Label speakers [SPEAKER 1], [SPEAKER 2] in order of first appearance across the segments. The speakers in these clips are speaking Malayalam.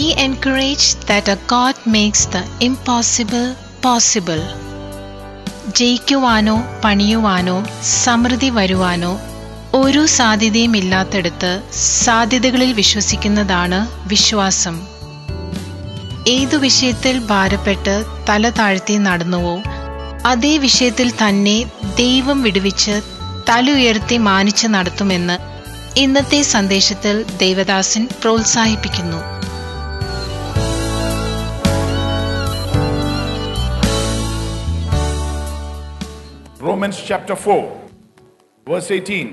[SPEAKER 1] Be encouraged that a God makes the impossible possible. ജയിക്കുവാനോ പണിയുവാനോ സമൃദ്ധി വരുവാനോ ഒരു സാധ്യതയും ഇല്ലാത്തടത്ത് സാധ്യതകളിൽ വിശ്വസിക്കുന്നതാണ് വിശ്വാസം ഏതു വിഷയത്തിൽ ഭാരപ്പെട്ട് തല താഴ്ത്തി നടന്നുവോ അതേ വിഷയത്തിൽ തന്നെ ദൈവം വിടുവിച്ച് തല ഉയർത്തി മാനിച്ച് നടത്തുമെന്ന് ഇന്നത്തെ സന്ദേശത്തിൽ ദേവദാസൻ പ്രോത്സാഹിപ്പിക്കുന്നു
[SPEAKER 2] Romans chapter 4, verse 18.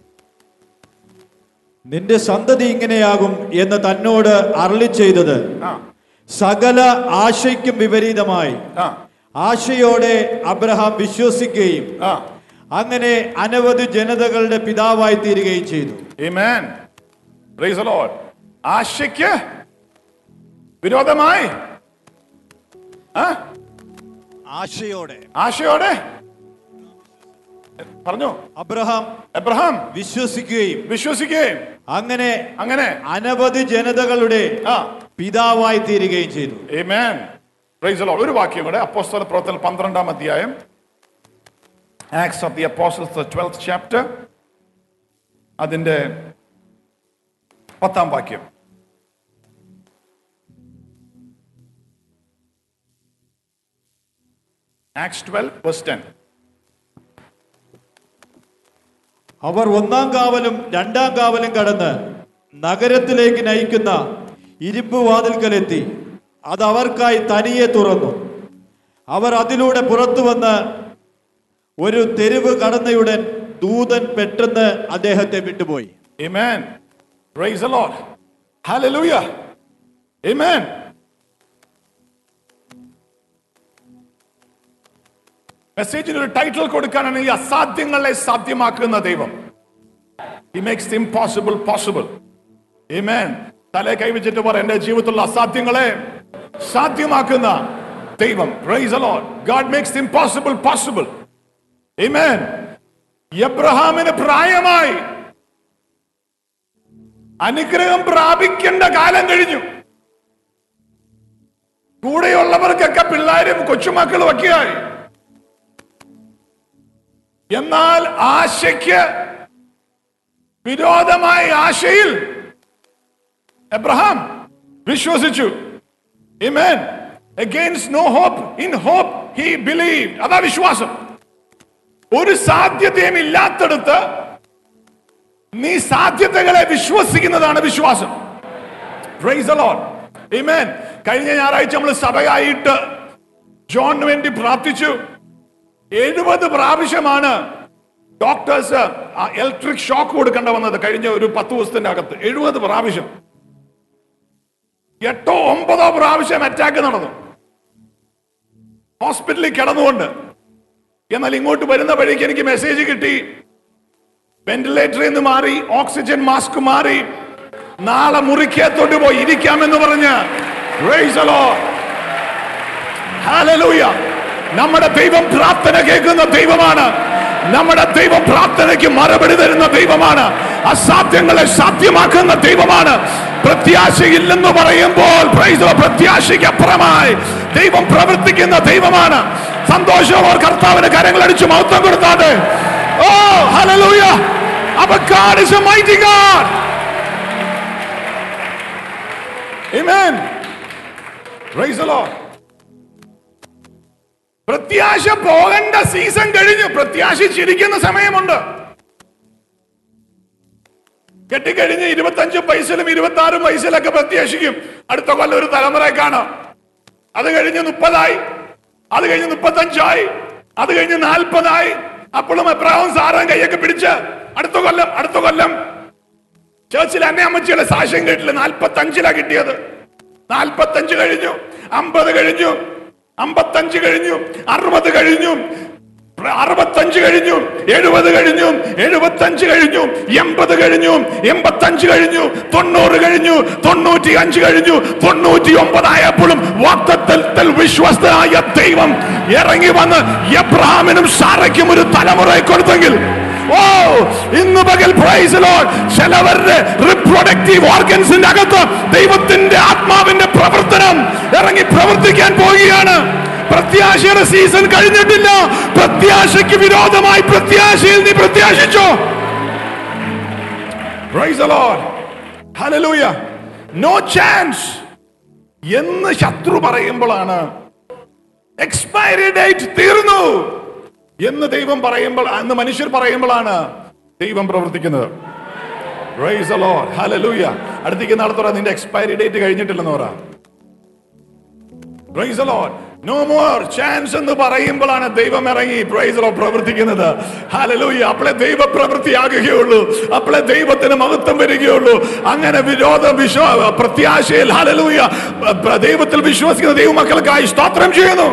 [SPEAKER 3] നിന്റെ സന്തതി ഇങ്ങനെയാകും എന്ന് തന്നോട് അരളി ചെയ്തത്
[SPEAKER 2] ആ
[SPEAKER 3] സകല ആശയ്ക്കും വിപരീതമായി
[SPEAKER 2] ആ
[SPEAKER 3] ആശയോടെ അബ്രഹാം വിശ്വസിക്കുകയും
[SPEAKER 2] ആ
[SPEAKER 3] അങ്ങനെ അനവധി ജനതകളുടെ പിതാവായി തീരുകയും ചെയ്തു
[SPEAKER 2] Amen. Praise the Lord. ആശയ്ക്ക് വിരോധമായി ആ
[SPEAKER 3] ആശയോടെ
[SPEAKER 2] ആശയോടെ പറഞ്ഞു
[SPEAKER 3] അബ്രഹാം
[SPEAKER 2] എബ്രഹാം
[SPEAKER 3] വിശ്വസിക്കുകയും
[SPEAKER 2] വിശ്വസിക്കുകയും
[SPEAKER 3] അങ്ങനെ
[SPEAKER 2] അങ്ങനെ
[SPEAKER 3] അനവധി ജനതകളുടെ
[SPEAKER 2] ആ
[SPEAKER 3] പിതാവായി തീരുകയും ചെയ്തു
[SPEAKER 2] Amen. Praise the Lord. ഒരു വാക്യം കൂടെ അപ്പോസ്തല പ്രവർത്തനം പന്ത്രണ്ടാം അധ്യായം Acts of the Apostles the twelfth chapter അതിന്റെ പത്താം വാക്യം ആക്സ് ട്വൽവ് വേഴ്സ് ടെൻ
[SPEAKER 3] അവർ ഒന്നാം കാവലും രണ്ടാം കാവലും കടന്ന് നഗരത്തിലേക്ക് നയിക്കുന്ന ഇരുമ്പ് വാതിൽക്കലെത്തി അത് അവർക്കായി തനിയെ തുറന്നു അവർ അതിലൂടെ പുറത്തു വന്ന് ഒരു തെരുവ് കടന്നയുടൻ ദൂതൻ പെട്ടെന്ന് അദ്ദേഹത്തെ വിട്ടുപോയി
[SPEAKER 2] Amen. Praise the Lord. Hallelujah. Amen. മെസ്സേജിന് ഒരു ടൈറ്റിൽ കൊടുക്കാനാണെങ്കിൽ അസാധ്യങ്ങളെ സാധ്യമാക്കുന്ന ദൈവം he makes the impossible possible Amen. തലേ കൈവച്ചിട്ട് പറ എന്റെ ജീവിതത്തിലുള്ള അസാധ്യങ്ങളെ സാധ്യമാക്കുന്ന ദൈവം Praise the Lord. God makes the impossible possible. Amen. എബ്രഹാമിന് പ്രായമായി അനുഗ്രഹം പ്രാപിക്കേണ്ട കാലം കഴിഞ്ഞു കൂടെയുള്ളവർക്കൊക്കെ പിള്ളേരും കൊച്ചുമക്കളും ഒക്കെയായി എന്നാൽ ആശയ്ക്ക് വിരോധമായ ആശയിൽ എബ്രഹാം വിശ്വസിച്ചു Amen. Against no hope, in hope he believed. അതാ വിശ്വാസം ഒരു സാധ്യതയും ഇല്ലാത്തടത്ത് നീ സാധ്യതകളെ വിശ്വസിക്കുന്നതാണ് വിശ്വാസം Praise the Lord. Amen. കഴിഞ്ഞ ഞായറാഴ്ച നമ്മൾ സഭയായിട്ട് ജോണിന് വേണ്ടി പ്രാർത്ഥിച്ചു എഴുപത് പ്രാവശ്യമാണ് ഡോക്ടേഴ്സ് ഇലക്ട്രിക് ഷോക്ക് കൊടുക്കേണ്ട വന്നത് കഴിഞ്ഞ ഒരു പത്ത് ദിവസത്തിന്റെ അകത്ത് എഴുപത് പ്രാവശ്യം എട്ടോ ഒമ്പതോ പ്രാവശ്യം അറ്റാക്ക് നടന്നു ഹോസ്പിറ്റലിൽ കിടന്നുകൊണ്ട് എന്നാൽ ഇങ്ങോട്ട് വരുന്ന വഴിക്ക് എനിക്ക് മെസ്സേജ് കിട്ടി വെന്റിലേറ്ററിൽ നിന്ന് മാറി ഓക്സിജൻ മാസ്ക് മാറി നാളെ മുറിക്കത്തോട്ട് പോയി ഇരിക്കാമെന്ന് പറഞ്ഞ് Praise the Lord. Hallelujah. നമ്മുടെ ദൈവം പ്രാർത്ഥന കേൾക്കുന്ന ദൈവമാണ് നമ്മുടെ ദൈവം പ്രാർത്ഥനയ്ക്ക് മറുപടി തരുന്ന ദൈവമാണ് അസാധ്യങ്ങളെ സാധ്യമാക്കുന്ന ദൈവമാണ് പ്രത്യാശയില്ലെന്ന് പറയുമ്പോൾ praise the Lord, പ്രത്യാശയ്ക്ക് അപ്പുറമായി ദൈവം പ്രവർത്തിക്കുന്ന ദൈവമാണ് സന്തോഷമോർ കർത്താവിന് കരങ്ങളടിച്ച് മഹത്വം കൊടുത്താതെ oh hallelujah our God is a mighty God Amen Praise the Lord പ്രത്യാശ പോകേണ്ട സീസൺ കഴിഞ്ഞു പ്രത്യാശിച്ചിരിക്കുന്ന സമയമുണ്ട് കെട്ടിക്കഴിഞ്ഞ് ഇരുപത്തഞ്ച് പൈസയിലും ഇരുപത്തി ആറും പൈസയിലൊക്കെ പ്രത്യാശിക്കും അടുത്ത കൊല്ലം ഒരു തലമുറയെ കാണാം അത് കഴിഞ്ഞ് മുപ്പതായി അത് കഴിഞ്ഞ് മുപ്പത്തഞ്ചായി അത് കഴിഞ്ഞ് നാൽപ്പതായി അപ്പോഴും എബ്രാഹം സാറും കൈയൊക്കെ പിടിച്ച് അടുത്ത കൊല്ലം അടുത്ത കൊല്ലം ചേർച്ചിൽ അന്നെ അമ്മച്ചിയുടെ സാക്ഷ്യം കേട്ടില്ല നാൽപ്പത്തി അഞ്ചിലാ കിട്ടിയത് നാൽപ്പത്തഞ്ച് കഴിഞ്ഞു അമ്പത് കഴിഞ്ഞു അമ്പത്തഞ്ച് കഴിഞ്ഞു അറുപത് കഴിഞ്ഞു അറുപത്തഞ്ച് കഴിഞ്ഞു എഴുപത് കഴിഞ്ഞു എഴുപത്തഞ്ച് കഴിഞ്ഞു എൺപത് കഴിഞ്ഞു എൺപത്തഞ്ച് കഴിഞ്ഞു തൊണ്ണൂറ് കഴിഞ്ഞു തൊണ്ണൂറ്റി അഞ്ച് കഴിഞ്ഞു തൊണ്ണൂറ്റി ഒമ്പതായപ്പോഴും വാക്തത്വത്തിൽ വിശ്വസ്തനായ ദൈവം ഇറങ്ങി വന്ന് എബ്രഹാമിനും സാറയ്ക്കും ഒരു തലമുറയെ കൊടുത്തെങ്കിൽ ഓ ഇന്ന് പകൽ പ്രൈസ് ലോഡ് ചിലവരുടെ റിപ്രൊഡക്റ്റീവ് ഓർഗൻസിന്റെ അകത്ത് ദൈവത്തിന്റെ ആത്മാവിന്റെ പ്രവർത്തനം ഇറങ്ങി പ്രവർത്തിക്കാൻ പോവുകയാണ് പ്രത്യാശയുടെ സീസൺ കഴിഞ്ഞിട്ടില്ല പ്രത്യാശയ്ക്ക് വിരോധമായി പ്രത്യാശയിൽ നീ പ്രത്യാശിച്ചോ Praise the Lord. Hallelujah. No chance. എന്ന് ശത്രു പറയുമ്പോഴാണ് എക്സ്പയറി ഡേറ്റ് തീർന്നു എന്ന് ദൈവം പറയുമ്പോൾ അന്ന് മനുഷ്യർ പറയുമ്പോഴാണ് ദൈവം പ്രവർത്തിക്കുന്നത് Praise the Lord. Hallelujah. അടുത്തേക്ക് നാളെ പറ നിന്റെ എക്സ്പയറി ഡേറ്റ് കഴിഞ്ഞിട്ടില്ലെന്ന് പറ Praise the Lord. No more chance എന്ന് പറയുമ്പോഴാണ് ദൈവം ഇറങ്ങി പ്രൈസ് ലോ പ്രവർത്തിക്കുന്നത് ഹലലൂയ അപ്പോളെ ദൈവ പ്രവൃത്തിയാകുകയുള്ളൂ അപ്പോളെ ദൈവത്തിന് മഹത്വം വരികയുള്ളൂ അങ്ങനെ വിരോധ വിശ്വാ പ്രത്യാശയിൽ ഹലലൂയ പ്ര- ദൈവത്തിൽ വിശ്വസിക്കുന്ന ദൈവമക്കൾക്കായി സ്തോത്രം ചെയ്യുന്നു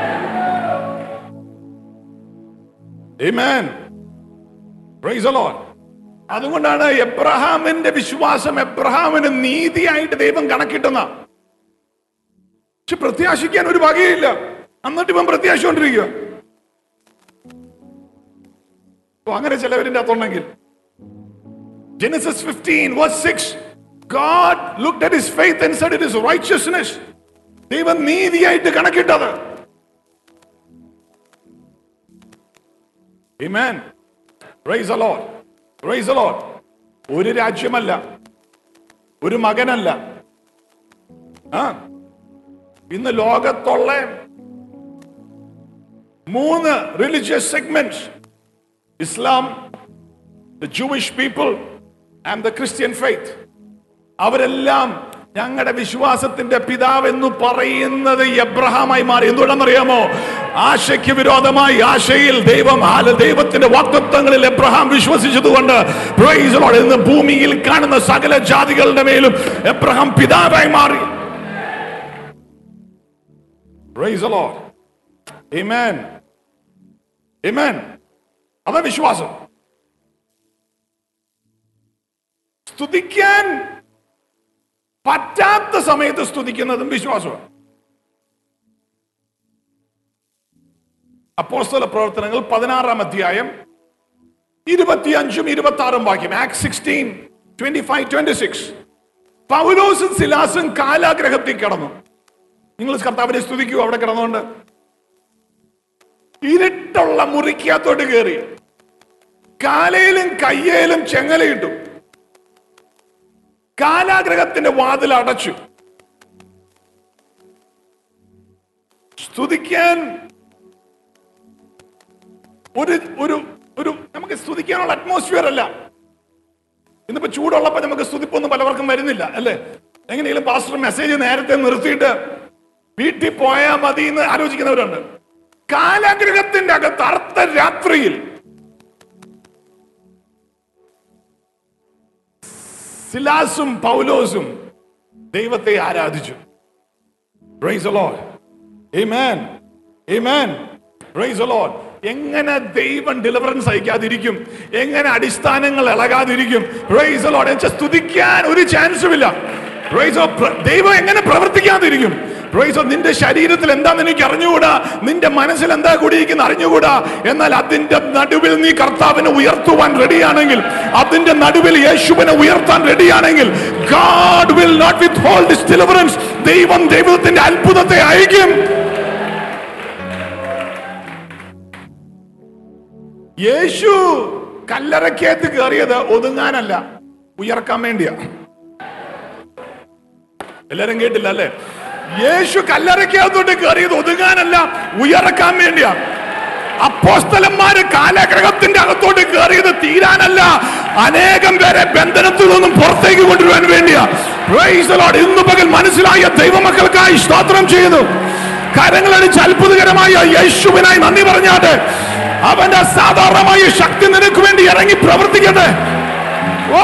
[SPEAKER 2] Amen. Praise the Lord. അതുകൊണ്ടാണ് എബ്രഹാമിന്റെ വിശ്വാസം എബ്രഹാമിന് നീതിയായിട്ട് ദൈവം കണക്കിട്ടുന്ന പക്ഷെ പ്രത്യാശിക്കാൻ ഒരു വകയില്ല എന്നിട്ട് ഇവൻ പ്രത്യാശിക്കൊണ്ടിരിക്കുക അപ്പൊ അങ്ങനെ ചിലവരിന്റെ അകത്തുണ്ടെങ്കിൽ Genesis fifteen verse six God looked at his faith and said it is righteousness ദൈവം നീതിയായിട്ട് കണക്കിട്ടത് Amen. Praise the Lord. Praise the Lord. ഒരു രാജ്യമല്ല ഒരു മകനല്ല ആ ഇന്ന് ലോകത്തുള്ള മൂന്ന് religious segments Islam the Jewish people and the Christian faith അവരെല്ലാം ഞങ്ങളുടെ വിശ്വാസത്തിന്റെ പിതാവ് എന്ന് പറയുന്നത് എബ്രഹാമായി മാറി എന്തുകൊണ്ടെന്നറിയാമോ ആശയ്ക്ക് വിരോധമായി ആശയിൽ ദൈവം ആല ദൈവത്തിന്റെ വാക്തത്വങ്ങളിൽ എബ്രഹാം വിശ്വസിച്ചതുകൊണ്ട് Praise the Lord. ഇന്ന് ഭൂമിയിൽ കാണുന്ന സകല ജാതികളുടെ മേലും എബ്രഹാം പിതാവായി മാറി Praise the Lord. Amen. Amen. അതാ വിശ്വാസം സ്തുതിക്കാൻ പറ്റാത്ത സമയത്ത് സ്തുതിക്കുന്നതും വിശ്വാസമാണ് അപ്പോസ്തല പ്രവർത്തനങ്ങൾ പതിനാറാം അധ്യായം ഇരുപത്തിയഞ്ചും ഇരുപത്തി ആറും വാക്യം act sixteen twenty five twenty six പൗലോസും സിലാസും കാലാഗ്രഹത്തിൽ കിടന്നു നിങ്ങൾ കർത്താവിനെ സ്തുതിക്കൂ അവിടെ കിടന്നുകൊണ്ട് ഇരുട്ടുള്ള മുറിക്കകത്തോട്ട് കയറി കാലയിലും കയ്യേലും ചെങ്ങലയിട്ടു കാലാഗ്രഹത്തിന്റെ വാതിൽ അടച്ചു സ്തുതിക്കാൻ ഒരു ഒരു ഒരു നമുക്ക് സ്തുതിക്കാനുള്ള അറ്റ്മോസ്ഫിയർ അല്ല ഇന്നിപ്പോ ചൂടുള്ളപ്പോ നമുക്ക് സ്തുതിപ്പൊന്നും പലവർക്കും വരുന്നില്ല അല്ലേ എങ്ങനെയെങ്കിലും പാസ്റ്റർ മെസ്സേജ് നേരത്തെ നിർത്തിയിട്ട് വീട്ടിൽ പോയാൽ മതി എന്ന് ആലോചിക്കുന്നവരുണ്ട് കാലാഗ്രഹത്തിന്റെ അകത്ത് അർദ്ധരാത്രിയിൽ സിലാസും പൗലോസും ദൈവത്തെ ആരാധിച്ചു Praise the Lord. Amen. Amen. Praise the Lord. എങ്ങനെ ദൈവം ഡെലിവറൻസ് അയക്കാതിരിക്കും എങ്ങനെ അടിസ്ഥാനങ്ങൾ ഇളകാതിരിക്കും Praise the Lord. എന്നുവെച്ചാൽ സ്തുതിക്കാൻ ഒരു ചാൻസും ഇല്ല Praise the- പ്ര- ദൈവം എങ്ങനെ പ്രവർത്തിക്കാതിരിക്കും Praise the- നിന്റെ ശരീരത്തിൽ എന്താന്ന് എനിക്ക് അറിഞ്ഞുകൂടാ നിന്റെ മനസ്സിൽ എന്താ കൂടിയിരിക്കുന്ന അറിഞ്ഞുകൂടാ എന്നാൽ അതിന്റെ നടുവിൽ നീ കർത്താവിനെ ഉയർത്തുവാൻ റെഡിയാണെങ്കിൽ അതിന്റെ നടുവിൽ യേശുവിനെ ഉയർത്താൻ റെഡിയാണെങ്കിൽ God will not withhold this deliverance ദൈവം ദൈവത്തിന്റെ അത്ഭുതത്തെ അയക്കും യേശു കല്ലറക്കകത്ത് കയറിയത് ഒതുങ്ങാനല്ല ഉയർക്കാൻ വേണ്ടിയാ എല്ലാരും കേട്ടില്ല അല്ലേ യേശു കല്ലറക്കകത്തോട്ട് കയറിയത് ഒതുങ്ങാനല്ല ഉയർക്കാൻ വേണ്ടിയാ അപ്പോസ്തലന്മാര് കാലഗ്രഹത്തിന്റെ അകത്തോട്ട് കയറിയത് തീരാനല്ല അനേകം പേരെ ബന്ധനത്തിൽ നിന്നും പുറത്തേക്ക് കൊണ്ടുവരാൻ വേണ്ടിയാ Praise the Lord. ഇന്ന് പകൽ മനസ്സിലായ ദൈവമക്കൾക്കായി സ്തോത്രം ചെയ്യുന്നു കരങ്ങളടിച്ച് അത്ഭുതകരമായ യേശുവിനായി നന്ദി പറഞ്ഞാട്ടെ അവന്റെ അസാധാരണമായ ശക്തി നിനക്ക് വേണ്ടി ഇറങ്ങി പ്രവർത്തിക്കട്ടെ ഓ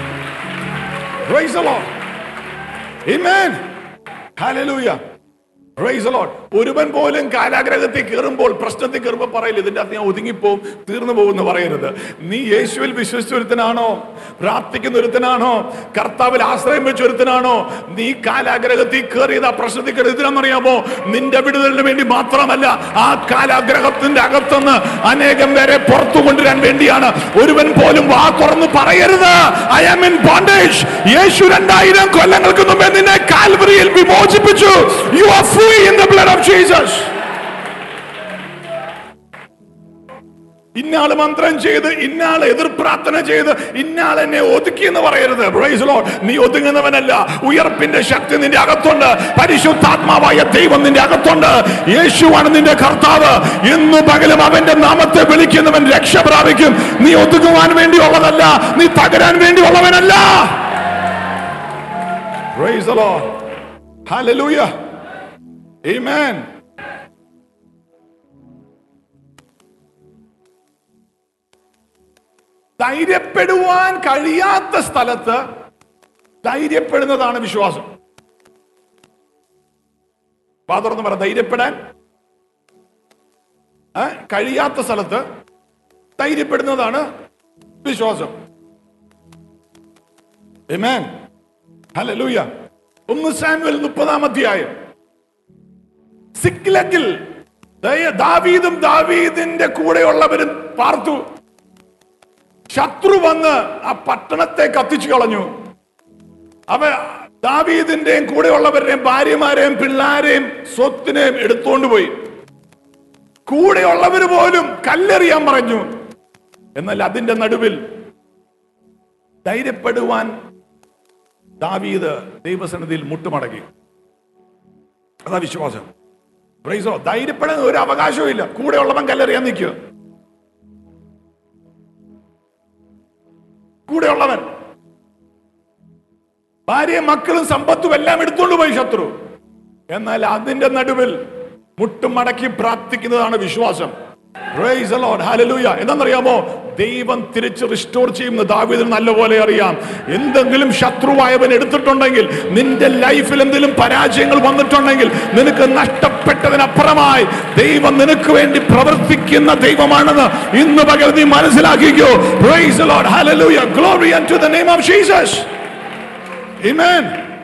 [SPEAKER 2] Praise the Lord. Amen. Hallelujah. Praise the Lord. ഒരുവൻ പോലും കാലാഗ്രഹത്തിൽ കയറുമ്പോൾ പ്രശ്നത്തിൽ കയറുമ്പോൾ പറയില്ല ഇതിന്റെ അകത്ത് ഞാൻ ഒതുങ്ങിപ്പോവും തീർന്നു പോകും എന്ന് പറയരുത് നീ യേശുവിൽ വിശ്വസിച്ച ഒരുത്തനാണോ പ്രാർത്ഥിക്കുന്ന ഒരുത്തനാണോ കർത്താവിൽ ആശ്രയം വെച്ച ഒരുത്തനാണോ നീ കാലാഗ്രഹത്തിൽ കയറിയത് ആ പ്രശ്നത്തിൽ കയറി ഇതിനെന്നറിയാമോ നിന്റെ വിടുതലിന് വേണ്ടി മാത്രമല്ല ആ കാലാഗ്രഹത്തിന്റെ അകത്തുനിന്ന് അനേകം പേരെ പുറത്തു കൊണ്ടുവരാൻ വേണ്ടിയാണ് ഒരുവൻ പോലും വാ തുറന്ന് പറയരുത് ഐ ആം ഇൻ ബോണ്ടേജ് യേശു രണ്ടായിരം കൊല്ലങ്ങൾക്ക് മുമ്പേ നിന്നെ കാൽവറിയിൽ വിമോചിപ്പിച്ചു you are free in the blood of Jesus ഇന്നാള് മന്ത്രം ചെയ്ത് ഇന്നാള് എതിർ പ്രാർത്ഥന ചെയ്ത് ഇന്നാൾ എന്നെ ഒതുക്കി എന്ന് പറയരുത് Praise the Lord. നീ ഒതുങ്ങുന്നവനല്ല ഉയർപ്പിന്റെ ശക്തി നിന്റെ അകത്തുണ്ട് പരിശുദ്ധാത്മാവായ ദൈവം നിന്റെ അകത്തുണ്ട് യേശുവാണ് നിന്റെ കർത്താവ് ഇന്നു പകലും അവന്റെ നാമത്തെ വിളിക്കുന്നവൻ രക്ഷ പ്രാപിക്കും നീ ഒതുങ്ങുവാൻ വേണ്ടിയുള്ളതല്ല നീ തകരാൻ വേണ്ടിയുള്ളവനല്ല Praise the Lord. Hallelujah. Amen. ധൈര്യപ്പെടുവാൻ കഴിയാത്ത സ്ഥലത്ത് ധൈര്യപ്പെടുന്നതാണ് വിശ്വാസം പാതുറന്ന് പറ ധൈര്യപ്പെടാൻ ഏ? കഴിയാത്ത സ്ഥലത്ത് ധൈര്യപ്പെടുന്നതാണ് വിശ്വാസം Amen. Hallelujah. ഒന്ന് സാമുവൽ മുപ്പതാം അധ്യായം സിക്ലക്കിൽ ദയ- ദാവീദും ദാവീദിന്റെ കൂടെയുള്ളവരും പാർത്തു ശത്രു വന്ന് ആ പട്ടണത്തെ കത്തിച്ചു കളഞ്ഞു അവ ദാവീദിന്റെയും കൂടെയുള്ളവരുടെയും ഭാര്യമാരെയും പിള്ളാരെയും സ്വത്തിനെയും എടുത്തുകൊണ്ട് പോയി കൂടെയുള്ളവർ പോലും കല്ലെറിയാൻ പറഞ്ഞു എന്നാൽ അതിന്റെ നടുവിൽ ധൈര്യപ്പെടുവാൻ ദാവീദ് ദൈവസന്നിധിയിൽ മുട്ടുമടക്കി അതാ വിശ്വാസം പ്രൈസോ ധൈര്യപ്പെടാൻ ഒരു അവകാശവും ഇല്ല കൂടെയുള്ളവൻ കല്ലെറിയാൻ നിൽക്കുക കൂടെയുള്ളവൻ ഭാര്യയും മക്കളും സമ്പത്തും എല്ലാം എടുത്തുകൊണ്ട് പോയി ശത്രു എന്നാൽ അതിന്റെ നടുവിൽ മുട്ടും മടക്കി പ്രാർത്ഥിക്കുന്നതാണ് വിശ്വാസം Praise the Lord. Hallelujah. എന്താണെന്നറിയാമോ ദൈവം തിരിച്ച് റിസ്റ്റോർ ചെയ്യുന്ന ദാവീദിന് നല്ലപോലെ അറിയാം എന്തെങ്കിലും ശത്രുവായവൻ എടുത്തിട്ടുണ്ടെങ്കിൽ നിന്റെ ലൈഫിൽ എന്തെങ്കിലും പരാജയങ്ങൾ വന്നിട്ടുണ്ടെങ്കിൽ നിനക്ക് നഷ്ടപ്പെട്ടതിനപ്പുറമായി ദൈവം നിനക്ക് വേണ്ടി പ്രവർത്തിക്കുന്ന ദൈവമാണെന്ന് ഇന്ന് പകൽ നീ മനസ്സിലാക്കിക്കോ Praise the Lord. Hallelujah. Glory unto the name of Jesus. Amen.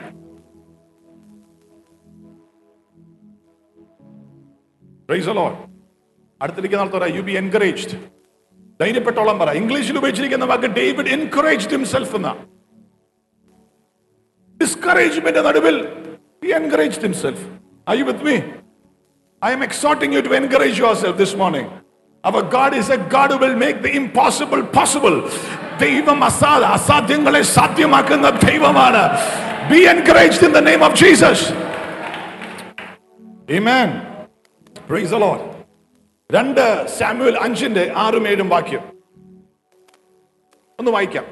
[SPEAKER 2] Praise the Lord. അടുത്തിരിക്കുന്ന ആൾ പറ യു ബി എൻകറേജ്ഡ് ധൈര്യപ്പെട്ടോളം പറ ഇംഗ്ലീഷിൽ ഉപയോഗിച്ചിരിക്കുന്ന വാക്ക് ഡേവിഡ് എൻകറേജ്ഡ് ഹിംസെൽഫ് എന്ന ഡിസ്കറേജ്മെന്റ് നടുവിൽ he encouraged himself are you with me i am exhorting you to encourage yourself this morning our god is a god who will make the impossible possible ദൈവം അസാ അസാധ്യങ്ങളെ സാധ്യമാക്കുന്ന ദൈവമാണ് be encouraged in the name of Jesus Amen. Praise the Lord. രണ്ട് സാമുവൽ അഞ്ചിന്റെ ആറും ഏഴും വാക്യം ഒന്ന് വായിക്കാം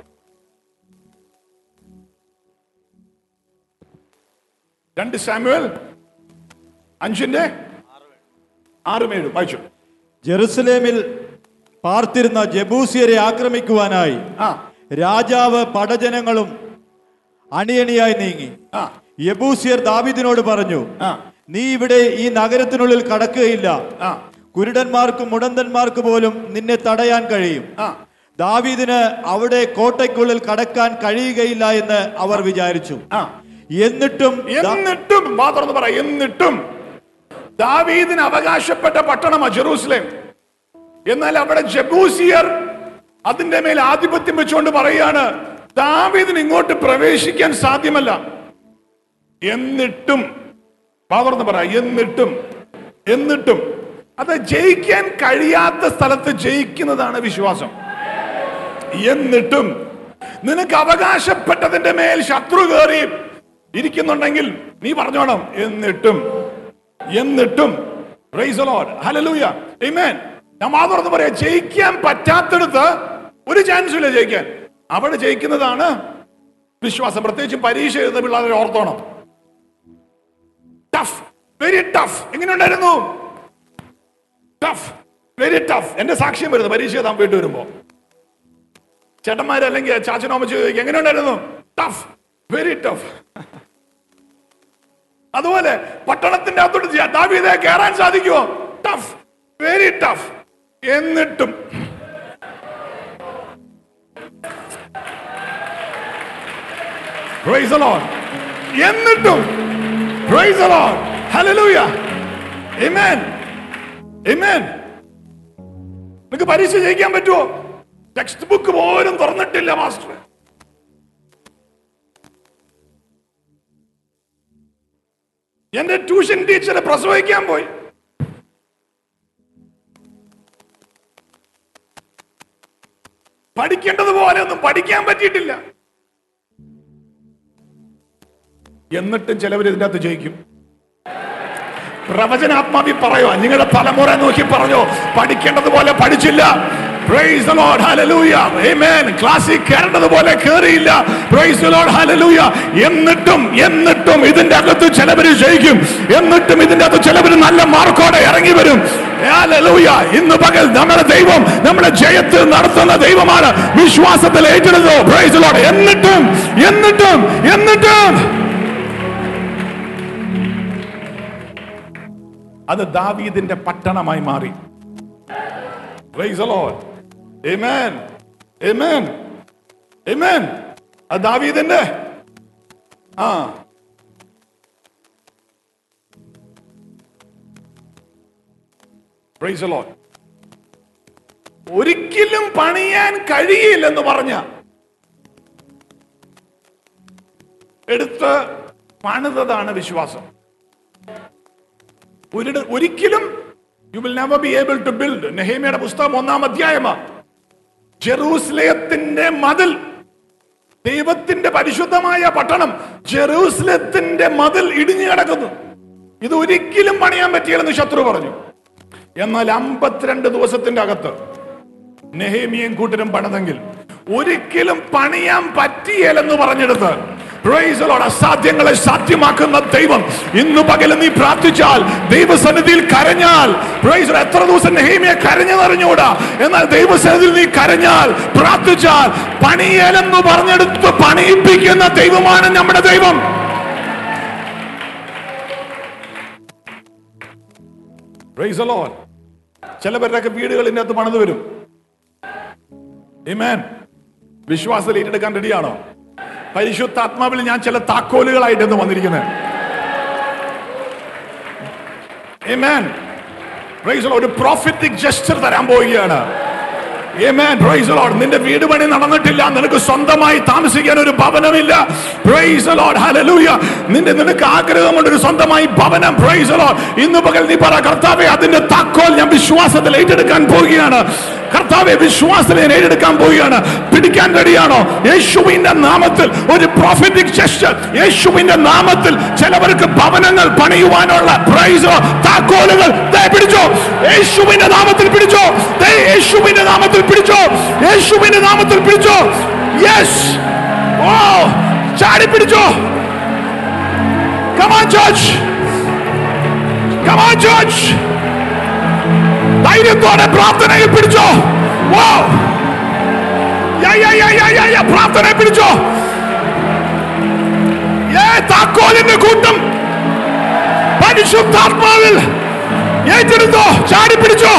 [SPEAKER 2] രണ്ട് സാമുവൽ അഞ്ചിന്റെ ആറും ഏഴും വായിച്ചു
[SPEAKER 3] ജെറുസലേമിൽ പാർത്തിരുന്ന ജബൂസിയരെ ആക്രമിക്കുവാനായി
[SPEAKER 2] ആ
[SPEAKER 3] രാജാവ് പടജനങ്ങളും അണിയണിയായി നീങ്ങി
[SPEAKER 2] ആ
[SPEAKER 3] യബൂസിയർ ദാവീദിനോട് പറഞ്ഞു
[SPEAKER 2] ആ
[SPEAKER 3] നീ ഇവിടെ ഈ നഗരത്തിനുള്ളിൽ കടക്കുകയില്ല
[SPEAKER 2] ആ
[SPEAKER 3] കുരുടന്മാർക്കും മുടന്തന്മാർക്ക് പോലും നിന്നെ തടയാൻ കഴിയും
[SPEAKER 2] ആ
[SPEAKER 3] ദാവീദിന് അവിടെ കോട്ടയ്ക്കുള്ളിൽ കടക്കാൻ കഴിയുകയില്ല എന്ന് അവർ വിചാരിച്ചു
[SPEAKER 2] ആ
[SPEAKER 3] എന്നിട്ടും ദാ-
[SPEAKER 2] എന്നിട്ടും വാ തുറന്ന് പറ എന്നിട്ടും ദാവീദിന് അവകാശപ്പെട്ട പട്ടണമാ ജെറൂസലേം എന്നാൽ അവിടെ ജബൂസിയർ അതിന്റെ മേൽ ആധിപത്യം വെച്ചുകൊണ്ട് പറയാണ് ദാവീദിന് ഇങ്ങോട്ട് പ്രവേശിക്കാൻ സാധ്യമല്ല എന്നിട്ടും വാ തുറന്ന് പറ എന്നിട്ടും എന്നിട്ടും അത് ജയിക്കാൻ കഴിയാത്ത സ്ഥലത്ത് ജയിക്കുന്നതാണ് വിശ്വാസം എന്നിട്ടും നിനക്ക് അവകാശപ്പെട്ടതിന്റെ മേൽ ശത്രു കയറി ഇരിക്കുന്നുണ്ടെങ്കിൽ നീ പറഞ്ഞോണം എന്നിട്ടും എന്നിട്ടും Praise the Lord. Hallelujah. Amen. ഞാൻ മാതൃന്ന് പറയാ ജയിക്കാൻ പറ്റാത്തടത്ത് ഒരു ചാൻസും ഇല്ല ജയിക്കാൻ അവിടെ ജയിക്കുന്നതാണ് വിശ്വാസം പ്രത്യേകിച്ച് പരീക്ഷ എഴുതുന്ന പിള്ളേരെ ഓർത്തോണം ടഫ് വെരി ടഫ് എങ്ങനെയുണ്ടായിരുന്നു ടഫ് വെരി ടഫ് എന്റെ സാക്ഷ്യം വരുന്നു പരീക്ഷ എഴുതാൻ വീട്ടിൽ വരുമ്പോ ചേട്ടന്മാര് അല്ലെങ്കിൽ ചാച്ചനോമച്ച് ചോദിക്കും എങ്ങനെയുണ്ടായിരുന്നു ടഫ് വെരി ടഫ് അതുപോലെ പട്ടണത്തിന്റെ അകത്തോട്ട് ചെയ്യാൻ ദാവീദെ കയറാൻ സാധിക്കുമോ ടഫ് വെരി ടഫ് എന്നിട്ടും Praise the Lord. എന്നിട്ടും Praise the Lord. Hallelujah. Amen. Amen. നിങ്ങൾക്ക് പരീക്ഷ ജയിക്കാൻ പറ്റുമോ ടെക്സ്റ്റ് ബുക്ക് പോലും തുറന്നിട്ടില്ല മാസ്റ്റർ എന്റെ ട്യൂഷൻ ടീച്ചറെ പ്രസവിക്കാൻ പോയി പഠിക്കേണ്ടതുപോലെ ഒന്നും പഠിക്കാൻ പറ്റിയിട്ടില്ല എന്നിട്ടും ചിലവർ ഇതിന്റെ അകത്ത് ജയിക്കും പ്രവചനാത്മാവി പറയുക നിങ്ങളുടെ തലമുറ നോക്കി പറഞ്ഞോ പഠിക്കേണ്ടതുപോലെ പഠിച്ചില്ല Praise the Lord, hallelujah, amen. ക്ലാസ്സിൽ കയറേണ്ടതുപോലെ കയറിയില്ല Praise the Lord, hallelujah. എന്നിട്ടും എന്നിട്ടും ഇതിന്റെ അകത്ത് ചിലവര് ജയിക്കും എന്നിട്ടും ഇതിന്റെ അകത്ത് ചിലവര് നല്ല മാർക്കോടെ ഇറങ്ങി വരും Hallelujah. ഇന്ന് പകൽ നമ്മുടെ ദൈവം നമ്മുടെ ജയത്തിൽ നടത്തുന്ന ദൈവമാണ് വിശ്വാസത്തിൽ ഏറ്റെടുത്തു Praise the Lord. എന്നിട്ടും എന്നിട്ടും എന്നിട്ടും അത് ദാവീദിന്റെ പട്ടണമായി മാറി Praise the Lord. Amen. Amen. Amen. അത് ദാവീദിന്റെ ആ Praise the Lord. ഒരിക്കലും പണിയാൻ കഴിയില്ലെന്ന് പറഞ്ഞ എടുത്ത് പണിതതാണ് വിശ്വാസം ഒരിട- ഒരിക്കലും you will never be able to build നെഹേമിയുടെ പുസ്തകം ഒന്നാം അധ്യായമാ ജെറൂസലേത്തിന്റെ മതിൽ ദൈവത്തിന്റെ പരിശുദ്ധമായ പട്ടണം ജെറൂസലത്തിന്റെ മതിൽ ഇടിഞ്ഞു കിടക്കുന്നു ഇത് ഒരിക്കലും പണിയാൻ പറ്റിയില്ലെന്ന് ശത്രു പറഞ്ഞു എന്നാൽ അമ്പത്തിരണ്ട് ദിവസത്തിന്റെ അകത്ത് നെഹേമിയും കൂട്ടരും പണിതെങ്കിൽ ഒരിക്കലും പണിയാൻ പറ്റിയേലെന്ന് പറഞ്ഞെടുത്ത് Praise the Lord. അസാധ്യങ്ങളെ സാധ്യമാക്കുന്ന ദൈവം ഇന്ന് പകലും നീ പ്രാർത്ഥിച്ചാൽ ദൈവസന്നിധിയിൽ കരഞ്ഞാൽ Praise the Lord. എത്ര ദിവസം നെഹേമിയെ കരഞ്ഞെന്നറിഞ്ഞൂടാ എന്നാൽ ദൈവസന്നിധിയിൽ നീ കരഞ്ഞാൽ പ്രാർത്ഥിച്ചാൽ പണിയേലെന്ന് പറഞ്ഞെടുത്ത് പണിയിപ്പിക്കുന്ന ദൈവമാണ് നമ്മുടെ ദൈവം Praise the Lord. ചിലവരുടെയൊക്കെ വീടുകളിൻ്റെ അകത്ത് പണിത് വരും Amen. വിശ്വാസത്തിൽ ഏറ്റെടുക്കാൻ റെഡിയാണോ പരിശുദ്ധാത്മാവിൽ ഞാൻ ചില താക്കോലുകളായിട്ടാണ് വന്നിരിക്കുന്നത് Amen. Praise the Lord. ഒരു പ്രോഫിറ്റിക് ജസ്റ്റർ തരാൻ പോവുകയാണ് Amen. Praise the Lord. നിന്റെ വീട് പണി നടന്നിട്ടില്ല നിനക്ക് സ്വന്തമായി താമസിക്കാൻ ഒരു ഭവനമില്ല Praise the Lord. Hallelujah. നിന്റെ നിനക്ക് ആഗ്രഹമുണ്ട് ഒരു സ്വന്തമായി ഭവനം Praise the Lord. ഇന്ന് പകൽ നീ പറ കർത്താവെ അതിന്റെ താക്കോൽ ഞാൻ വിശ്വാസത്തിൽ ഏറ്റെടുക്കാൻ പോവുകയാണ് കർത്താവെ വിശ്വാസത്തിൽ ഞാൻ ഏറ്റെടുക്കാൻ പോവുകയാണ് പിടിക്കാൻ റെഡിയാണോ യേശുവിന്റെ നാമത്തിൽ ഒരു പ്രോഫിറ്റിക് ജസ്റ്റർ യേശുവിന്റെ നാമത്തിൽ ചിലവർക്ക് ഭവനങ്ങൾ പണിയുവാനുള്ള പ്രൈസോ താക്കോലുകൾ ദേ പിടിച്ചോ യേശുവിന്റെ നാമത്തിൽ പിടിച്ചോ ദേ യേശുവിന്റെ നാമത്തിൽ പിടിച്ചോ യേശുവിന്റെ നാമത്തിൽ പിടിച്ചോ യെസ് ഓ ചാടി പിടിച്ചോ കമാൻ ചർച്ച് കമാൻ ചർച്ച് ധൈര്യത്തോടെ പ്രാർത്ഥനയിൽ പിടിച്ചോ വോ യാ, യാ, യാ, യാ, യാ, യാ, പ്രാർത്ഥനയിൽ പിടിച്ചോ ഏ താക്കോലിന്റെ കൂട്ടം പരിശുദ്ധാത്മാവിൽ ഏറ്റെടുത്തോ ചാടി പിടിച്ചോ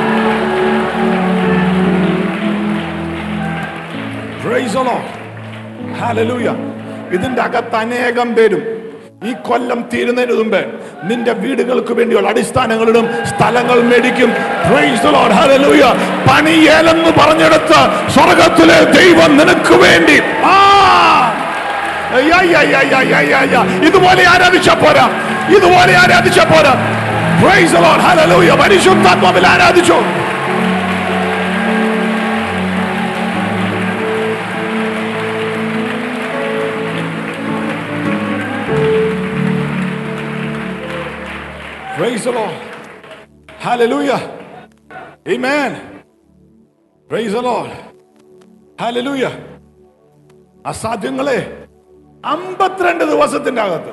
[SPEAKER 2] Praise the Lord. Hallelujah. ഇതിന്റെ അകത്ത് അനേകം പേരും ഈ കൊല്ലം തീരുന്നതിന് മുമ്പ് നിന്റെ വീടുകൾക്ക് വേണ്ടിയുള്ള അടിസ്ഥാനങ്ങളിടും സ്ഥലങ്ങൾ മേടിക്കും Praise the Lord. Hallelujah. പണിയേലെന്ന് പറഞ്ഞെടുത്ത് സ്വർഗത്തിലെ ദൈവം നിനക്ക് വേണ്ടി ആ യാ, യാ, യാ, യാ, യാ, യാ, യാ. ഇതുപോലെ ആരാധിച്ച പോരാ ഇതുപോലെ ആരാധിച്ച പോരാ Praise the Lord. Hallelujah. പരിശുദ്ധാത്മാവിൽ ആരാധിച്ചു Praise the Lord. Hallelujah. Amen. Praise the Lord. Hallelujah. അസാധ്യങ്ങളെ അമ്പത്തിരണ്ട് ദിവസത്തിന്റെ അകത്ത്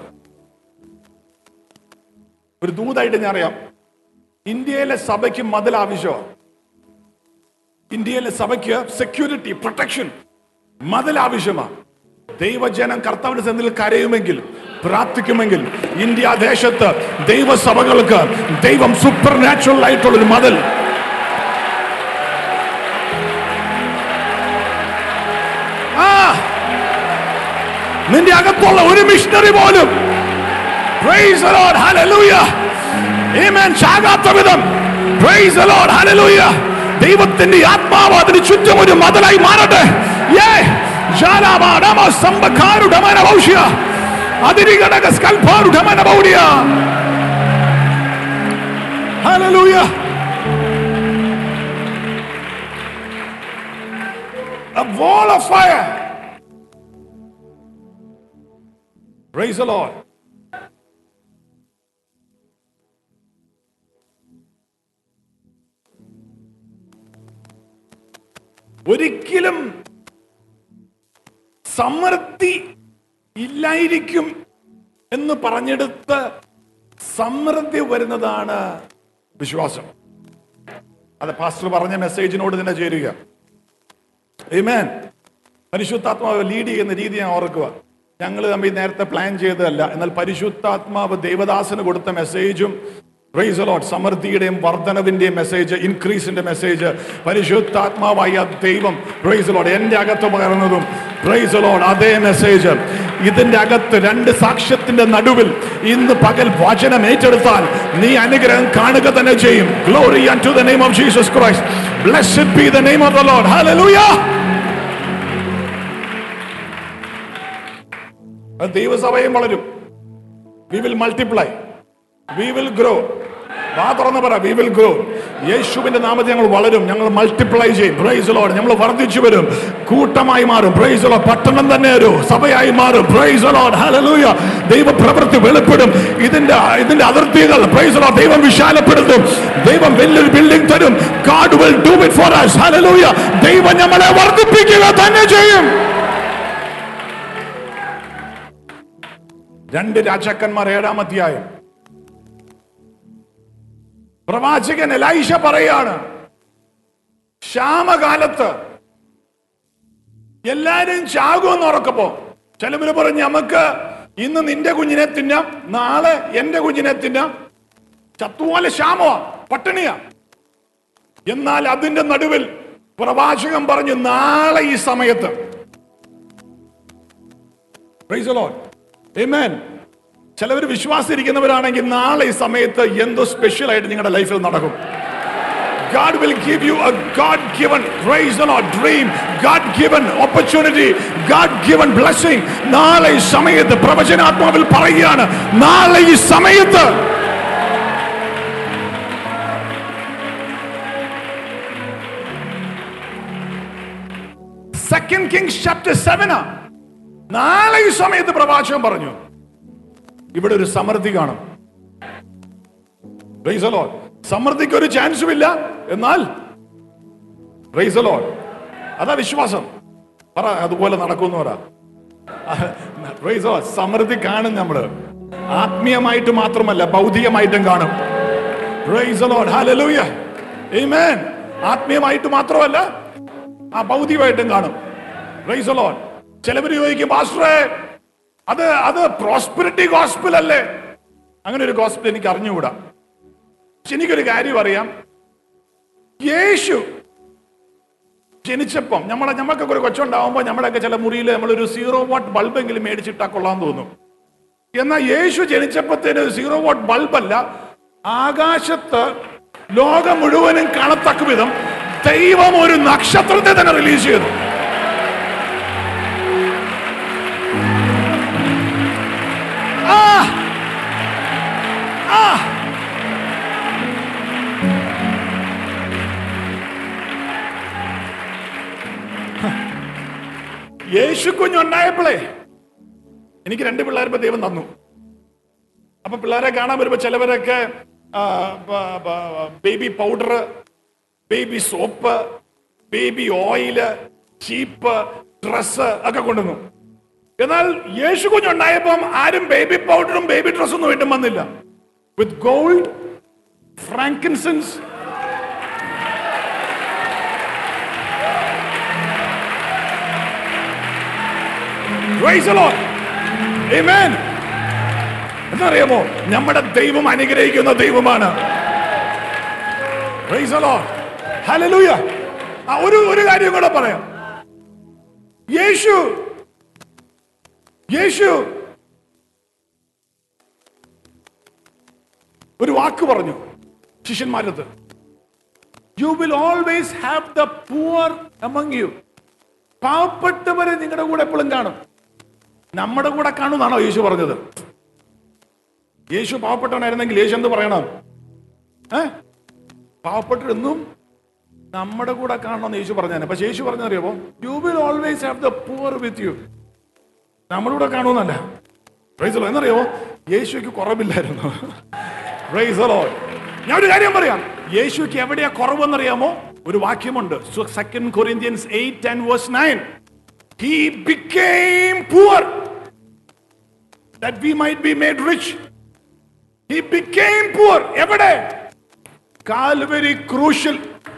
[SPEAKER 2] ഒരു ദൂതായിട്ട് ഞാൻ അറിയാം ഇന്ത്യയിലെ സഭയ്ക്ക് മതിൽ ആവശ്യമാണ് ഇന്ത്യയിലെ സഭയ്ക്ക് സെക്യൂരിറ്റി പ്രൊട്ടക്ഷൻ മതിൽ ആവശ്യമാണ് ദൈവജനം കർത്താവിന്റെ സന്നിധിയിൽ കരയുമെങ്കിൽ പ്രാർത്ഥിക്കുമെങ്കിൽ ഇന്ത്യ ദേശത്ത് ദൈവസഭകൾക്ക് ദൈവം സൂപ്പർ നാച്ചുറൽ ആയിട്ടുള്ള ഒരു മതിൽ ആ നിന്റെ അകത്തുള്ള ഒരു മിഷണറി പോലും Praise the Lord. Hallelujah. Amen. ചാകാത്ത വിധം Praise the Lord. Hallelujah. ദൈവത്തിന്റെ ആത്മാവ് അതിന് ചുറ്റും ഒരു മതലായി മാറട്ടെ Yeah. ജാലാമാടമ സമ്പക്കാരുടമന ഭൗഷ്യ. അതിരിഘടക സ്കൽപ്പാരുടമന ഭൗര്യ. Hallelujah. A wall of fire. Praise the Lord. ഒരിക്കലും സമൃദ്ധി ഇല്ലായിരിക്കും എന്ന് പറഞ്ഞെടുത്ത് സമൃദ്ധി വരുന്നതാണ് വിശ്വാസം അത് പാസ്റ്റർ പറഞ്ഞ മെസ്സേജിനോട് തന്നെ ചേരുക Amen. പരിശുദ്ധാത്മാവ് ലീഡ് ചെയ്യുന്ന രീതി ഞാൻ ഓർക്കുക ഞങ്ങൾ തമ്മിൽ നേരത്തെ പ്ലാൻ ചെയ്തതല്ല എന്നാൽ പരിശുദ്ധാത്മാവ് ദേവദാസന് കൊടുത്ത മെസ്സേജും പ്രൈസ് ലോഡ് സമൃദ്ധിയുടെയും വർധനവിന്റെയും മെസ്സേജ് ഇൻക്രീസിന്റെ മെസ്സേജ് പരിശുദ്ധാത്മാവായ ദൈവം പ്രൈസ് ലോഡ് എന്റെ അകത്ത് പകർന്നതും പ്രൈസ് ലോഡ് അതേ മെസ്സേജ് ഇതിന്റെ അകത്ത് രണ്ട് സാക്ഷ്യത്തിന്റെ നടുവിൽ ഇന്ന് പകൽ വചനം ഏറ്റെടുത്താൽ നീ അനുഗ്രഹം കാണുക തന്നെ ചെയ്യും glory to the name of Jesus Christ blessed be the name of the Lord hallelujah അത് ദൈവസഭയും വളരും we will multiply we will grow വാ തുറന്ന് പറ വി വിൽ ഗ്രോ യേശുവിന്റെ നാമത്തിൽ ഞങ്ങൾ വളരും ഞങ്ങൾ മൾട്ടിപ്ലൈ ചെയ്യും പ്രൈസ് ലോഡ് ഞങ്ങൾ വർദ്ധിച്ചു വരും കൂട്ടമായി മാറും പ്രൈസ് ലോഡ് പട്ടണം തന്നെ ഒരു സഭയായി മാറും പ്രൈസ് ലോഡ് ഹല്ലേലൂയ ദൈവ പ്രവൃത്തി വെളിപ്പെടും ഇതിന്റെ ഇതിന്റെ അതിർത്തികൾ പ്രൈസ് ലോഡ് ദൈവം വിശാലപ്പെടുത്തും ദൈവം വലിയൊരു ബിൽഡിംഗ് തരും God will do it for us hallelujah ദൈവം നമ്മളെ വർദ്ധിപ്പിക്കുക തന്നെ ചെയ്യും രണ്ട് രാജാക്കന്മാർ ഏഴാം അധ്യായം പ്രവാചകൻ എലൈഷ പറയാണ് ക്ഷാമകാലത്ത് എല്ലാരും ചാകുമെന്ന് ഉറക്കപ്പോ ചിലവര് പറഞ്ഞു നമുക്ക് ഇന്ന് നിന്റെ കുഞ്ഞിനെ തിന്നാം നാളെ എന്റെ കുഞ്ഞിനെ തിന്നാം ചത്തുപോലെ ക്ഷാമമാ പട്ടിണിയാ എന്നാൽ അതിന്റെ നടുവിൽ പ്രവാചകൻ പറഞ്ഞു നാളെ ഈ സമയത്ത് Praise the Lord. Amen. ചിലവർ വിശ്വാസിരിക്കുന്നവരാണെങ്കിൽ നാളെ ഈ സമയത്ത് എന്തോ സ്പെഷ്യൽ ആയിട്ട് നിങ്ങളുടെ ലൈഫിൽ നടക്കും God will give you a God given praise the Lord dream, God given opportunity, God given blessing. നാളെ ഈ സമയത്ത് പ്രവചനാത്മാവിൽ പറയുകയാണ് നാളെ ഈ സമയത്ത് സെക്കൻഡ് കിങ്സ് ചാപ്റ്റർ സെവനാ നാളെ ഈ സമയത്ത് പ്രവാചകൻ പറഞ്ഞു ഇവിടെ ഒരു സമൃദ്ധി കാണും Praise the Lord. സമൃദ്ധിക്ക് ഒരു ചാൻസും ഇല്ല എന്നാൽ Praise the Lord. അതാ വിശ്വാസം പറ അതുപോലെ നടക്കുമെന്ന് പറ Praise the Lord. സമൃദ്ധി കാണും നമ്മള് ആത്മീയമായിട്ട് മാത്രമല്ല ഭൗതികമായിട്ടും കാണും Praise the Lord. Hallelujah. Amen. ആത്മീയമായിട്ട് മാത്രമല്ല ആ ഭൗതികമായിട്ടും കാണും Praise the Lord. ചിലവർ ചോദിക്കും പാസ്റ്ററെ അത് അത് പ്രോസ്പെരിറ്റി ഗോസ്പിൾ അല്ലേ അങ്ങനെ ഒരു ഗോസ്പിൾ എനിക്ക് അറിഞ്ഞുകൂടാ പക്ഷെ എനിക്കൊരു കാര്യം അറിയാം യേശു ജനിച്ചപ്പം നമ്മളെ നമ്മൾക്കൊക്കെ ഒരു കൊച്ചുണ്ടാവുമ്പോൾ നമ്മുടെയൊക്കെ ചില മുറിയിൽ നമ്മളൊരു സീറോ വാട്ട് ബൾബെങ്കിലും മേടിച്ചിട്ടാ കൊള്ളാൻ തോന്നും എന്നാൽ യേശു ജനിച്ചപ്പത്തേന് സീറോ വാട്ട് ബൾബല്ല ആകാശത്ത് ലോകം മുഴുവനും കാണത്തക്ക വിധം ദൈവം ഒരു നക്ഷത്രത്തെ തന്നെ റിലീസ് ചെയ്തു ആ ആ യേശു കുഞ്ഞുണ്ടായപ്പോഴേ എനിക്ക് രണ്ട് പിള്ളേരിപ്പോ ദൈവം തന്നു അപ്പൊ പിള്ളേരെ കാണാൻ വരുമ്പോ ചിലവരൊക്കെ baby powder baby soap baby oil ചീപ്പ് ഡ്രസ് ഒക്കെ കൊണ്ടുവന്നു എന്നാൽ യേശു കുഞ്ഞുണ്ടായപ്പം ആരും ബേബി പൗഡറും ബേബി ഡ്രസ്സൊന്നും വീണ്ടും വന്നില്ല with gold frankincense Praise the Lord. Amen. എന്നറിയാമോ നമ്മുടെ ദൈവം അനുഗ്രഹിക്കുന്ന ദൈവമാണ് Praise the Lord. Hallelujah. ആ, ഒരു ഒരു കാര്യം കൂടെ പറയാം യേശു യേശു ഒരു വാക്ക് പറഞ്ഞു ശിഷ്യന്മാരത് you will always have the poor among you പാവപ്പെട്ടവരെ നിങ്ങളുടെ കൂടെ എപ്പോഴും കാണും നമ്മുടെ കൂടെ കാണുമെന്നാണോ യേശു പറഞ്ഞത് യേശു പാവപ്പെട്ടവനായിരുന്നെങ്കിൽ യേശു എന്ത് പറയണം ഏ പാവപ്പെട്ടവരെന്നും നമ്മുടെ കൂടെ കാണണമെന്ന് യേശു പറഞ്ഞാണ് പക്ഷെ യേശു പറഞ്ഞറിയാമോ you will always have the poor with you നമ്മുടെ കൂടെ കാണുമെന്നല്ല പ്രൈസലോ എന്നറിയാമോ യേശുക്ക് കുറവില്ലായിരുന്നു പ്രൈസലോ ഞാൻ ഒരു കാര്യം പറയാം യേശുക്ക് എവിടെയാ കുറവെന്നറിയാമോ ഒരു വാക്യമുണ്ട് second Corinthians eight and verse nine he became poor that we might be made rich. He became poor. എവിടെ കാൽവരി ക്രൂശിൽ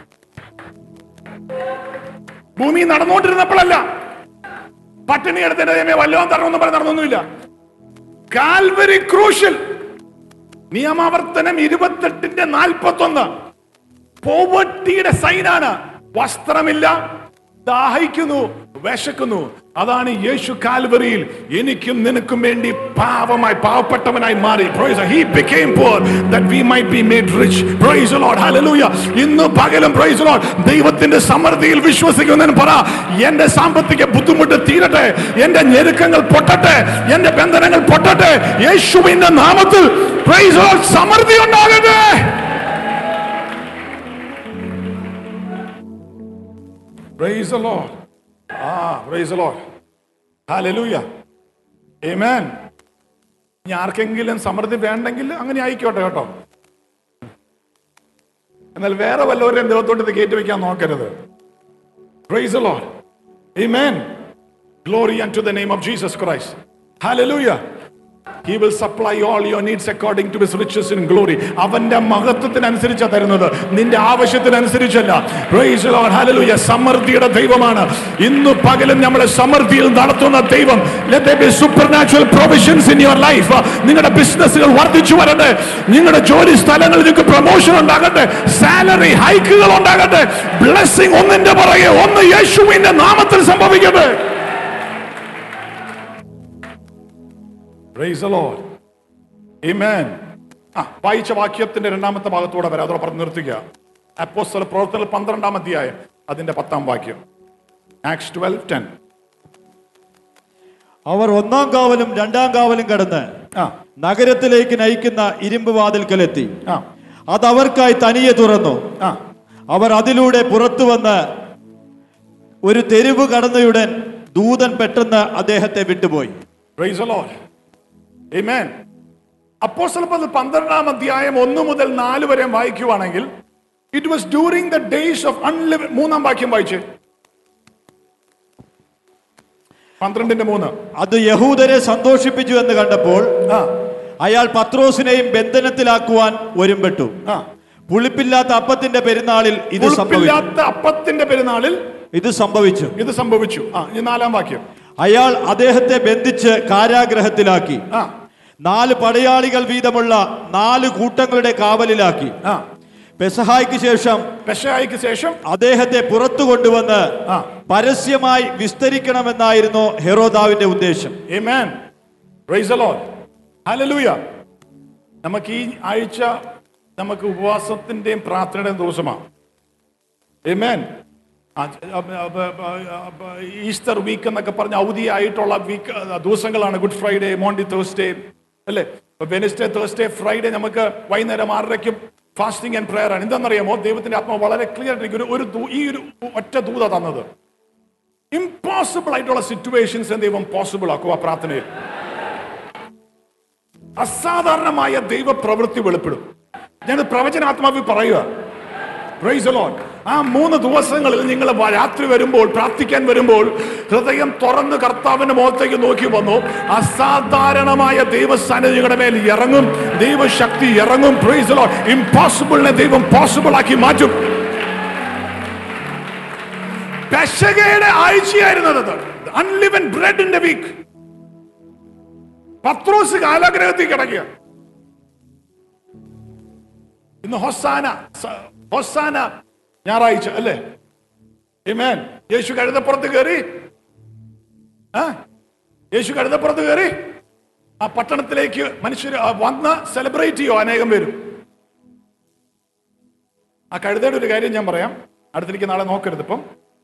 [SPEAKER 2] ഭൂമി നടന്നുകൊണ്ടിരുന്നപ്പോഴല്ല പട്ടിണി എടുത്തിന്റെ ദൈവമേ വല്ലതും തരണമെന്ന് പറഞ്ഞ് നടന്നൊന്നുമില്ല കാൽവരി ക്രൂശിൽ നിയമാവർത്തനം ഇരുപത്തെട്ടിന്റെ നാൽപ്പത്തൊന്ന് പോവർട്ടിയുടെ സൈനാണ് വസ്ത്രമില്ല ദാഹിക്കുന്നു വിശക്കുന്നു അതാണ് യേശു കാൽവറിയിൽ എനിക്കും നിനക്കും വേണ്ടി പാവമായി പാവപ്പെട്ടവനായി മാറി Praise the- He became poor that we might be made rich. Praise the Lord. Hallelujah. ഇന്ന് പകലും praise the Lord. ദൈവത്തിന്റെ സമൃദ്ധിയിൽ വിശ്വസിക്കുന്നതിന് പറ എന്റെ സാമ്പത്തിക ബുദ്ധിമുട്ട് തീരട്ടെ എന്റെ ഞെരുക്കങ്ങൾ പൊട്ടട്ടെ എന്റെ ബന്ധനങ്ങൾ പൊട്ടട്ടെ യേശുവിന്റെ നാമത്തിൽ praise the Lord. സമൃദ്ധി ഉണ്ടാകട്ടെ Praise the Lord. Ah, praise the Lord. Hallelujah. Amen. ഇനി ആർക്കെങ്കിലും സമൃദ്ധി വേണ്ടെങ്കിൽ അങ്ങനെ ആയിക്കോട്ടെ കേട്ടോ എന്നാൽ വേറെ വല്ലവരെയും ദൈവത്തോട്ട് ഇത് കയറ്റി വെക്കാൻ നോക്കരുത് praise the Lord. Amen. Glory unto the name of Jesus Christ. Hallelujah. He will supply all your needs according to his riches in glory. അവന്റെ മഹത്വത്തിനനുസരിച്ചാണ് തരുന്നത് നിന്റെ ആവശ്യത്തിനനുസരിച്ചല്ല പ്രൈസ് ലോർഡ് ഹല്ലേലൂയ സമൃദ്ധിയുടെ ദൈവമാണ് ഇന്ന് പകലും നമ്മളെ സമൃദ്ധിയിൽ നടത്തുന്ന ദൈവം let there be supernatural provisions in your life നിങ്ങളുടെ ബിസിനസ്സുകൾ വർദ്ധിച്ചു വരട്ടെ നിങ്ങളുടെ ജോലി സ്ഥലങ്ങളിൽ നിങ്ങൾക്ക് പ്രൊമോഷൻ ഉണ്ടാകട്ടെ സാലറി ഹൈക്കുകൾ ഉണ്ടാകട്ടെ ബ്ലെസ്സിംഗ് ഒന്നിന്റെ പുറകെ ഒന്ന് യേശുവിന്റെ നാമത്തിൽ സംഭവിക്കട്ടെ Praise the Lord. Amen. ആ വായിച്ച വാക്യത്തിന്റെ രണ്ടാമത്തെ ഭാഗത്തൂടെ വരാം അതോടെ പറഞ്ഞ് നിർത്തുക അപ്പോസ്തല പ്രവർത്തന പന്ത്രണ്ടാം അധ്യായം അതിന്റെ പത്താം വാക്യം ആക്സ് ട്വൽവ് ടെൻ
[SPEAKER 3] അവർ ഒന്നാം കാവലും രണ്ടാം കാവലും കടന്ന്
[SPEAKER 2] ആ
[SPEAKER 3] നഗരത്തിലേക്ക് നയിക്കുന്ന ഇരുമ്പ് വാതിൽക്കലെത്തി
[SPEAKER 2] ആ
[SPEAKER 3] അത് അവർക്കായി തനിയെ തുറന്നു
[SPEAKER 2] ആ
[SPEAKER 3] അവർ അതിലൂടെ പുറത്തു വന്ന് ഒരു തെരുവ് കടന്നയുടൻ ദൂതൻ പെട്ടെന്ന് അദ്ദേഹത്തെ വിട്ടുപോയി
[SPEAKER 2] Praise the Lord. Amen. അപ്പോസ്തല പ്രവർത്തനം പന്ത്രണ്ടാം അധ്യായം ഒന്ന് മുതൽ നാല് വരെ വായിക്കുവാണെങ്കിൽ it was during the days of unleavened മൂന്നാം വാക്യം വായിച്ച് പന്ത്രണ്ടിന്റെ മൂന്ന്
[SPEAKER 3] അത് യഹൂദരെ സന്തോഷിപ്പിച്ചു എന്ന് കണ്ടപ്പോൾ
[SPEAKER 2] ആ
[SPEAKER 3] അയാൾ പത്രോസിനെയും ബന്ധനത്തിലാക്കുവാൻ ഒരുമ്പെട്ടു
[SPEAKER 2] ആ
[SPEAKER 3] പുളിപ്പില്ലാത്ത അപ്പത്തിന്റെ പെരുന്നാളിൽ ഇത് സംഭവിച്ചു
[SPEAKER 2] ഉളുപ്പില്ലാത്ത അപ്പത്തിന്റെ പെരുന്നാളിൽ
[SPEAKER 3] ഇത് സംഭവിച്ചു
[SPEAKER 2] ഇത് സംഭവിച്ചു ആ ഇനി നാലാം വാക്യം
[SPEAKER 3] അയാൾ അദ്ദേഹത്തെ ബന്ധിച്ച് കാരാഗ്രഹത്തിലാക്കി
[SPEAKER 2] ആ
[SPEAKER 3] നാല് പടയാളികൾ വീതമുള്ള നാല് കൂട്ടങ്ങളുടെ കാവലിലാക്കി
[SPEAKER 2] ആ
[SPEAKER 3] പെസഹായ്ക്ക് ശേഷം
[SPEAKER 2] പെശായിക്ക് ശേഷം
[SPEAKER 3] അദ്ദേഹത്തെ പുറത്തു കൊണ്ടുവന്ന്
[SPEAKER 2] ആ.
[SPEAKER 3] പരസ്യമായി വിസ്തരിക്കണമെന്നായിരുന്നു ഹെറോദാവിന്റെ ഉദ്ദേശം
[SPEAKER 2] Amen. Praise the Lord. Hallelujah. നമുക്ക് ഈ ആഴ്ച നമുക്ക് ഉപവാസത്തിന്റെയും പ്രാർത്ഥനയുടെയും ദിവസമാണ് Amen. ആ, ആ, ആ, ആ, ആ, ഈസ്റ്റർ വീക്ക് എന്നൊക്കെ പറഞ്ഞ ഔദിയായിട്ടുള്ള വീക്ക് ദിവസങ്ങളാണ് ഗുഡ് ഫ്രൈഡേ മോണ്ടി തേഴ്സ്ഡേ അല്ലേ വെനസ്ഡേ തേഴ്സ്ഡേ ഫ്രൈഡേ നമുക്ക് വൈകുന്നേരം ആറരയ്ക്കും ഫാസ്റ്റിംഗ് ആൻഡ് പ്രെയർ ആണ് എന്താണെന്നറിയാമോ ദൈവത്തിന്റെ ആത്മാവ് വളരെ ക്ലിയർ ആയിട്ട് ഒരു ഒരു ദൂ- ഈ ഒരു ഒറ്റ ദൂത തന്നത് ഇമ്പോസിബിൾ ആയിട്ടുള്ള സിറ്റുവേഷൻസ് ദൈവം പോസിബിൾ ആക്കുക പ്രാർത്ഥനയിൽ അസാധാരണമായ ദൈവ പ്രവൃത്തി വെളിപ്പെടും ഞാൻ പ്രവചനാത്മാവിൽ പറയുക Praise the Lord. ആ മൂന്ന് ദിവസങ്ങളിൽ നിങ്ങൾ വ- രാത്രി വരുമ്പോൾ പ്രാർത്ഥിക്കാൻ വരുമ്പോൾ ഹൃദയം തുറന്ന് കർത്താവിന്റെ മുഖത്തേക്ക് നോക്കി വന്നു അസാധാരണമായ ദൈവസാന്നിധ്യം നിങ്ങളുടെ മേൽ ഇറങ്ങും ദൈവശക്തി ഇറങ്ങും പ്രൈസ് ലോഡ് ഇമ്പോസിബിളിനെ ദൈവം പോസിബിൾ ആക്കി മാറ്റും പെശകയുടെ ആഴ്ചയായിരുന്നത് അൺലിവൻ ബ്രെഡ് ഇൻ വീക്ക് പത്രോസ് കാലാഗ്രഹത്തിൽ കിടക്കുക ഇന്ന് ഹൊസാന സ- ഹൊസാന ഞായറാഴ്ച അല്ലേ Amen. യേശു കഴുതപ്പുറത്ത് കയറി ആ യേശു കഴുതപ്പുറത്ത് കയറി ആ പട്ടണത്തിലേക്ക് മനുഷ്യർ വന്ന് സെലിബ്രേറ്റ് ചെയ്യോ അനേകം പേരും ആ കഴുതയുടെ ഒരു കാര്യം ഞാൻ പറയാം അടുത്തിരിക്കുന്ന നാളെ നോക്കരുത് ഇപ്പം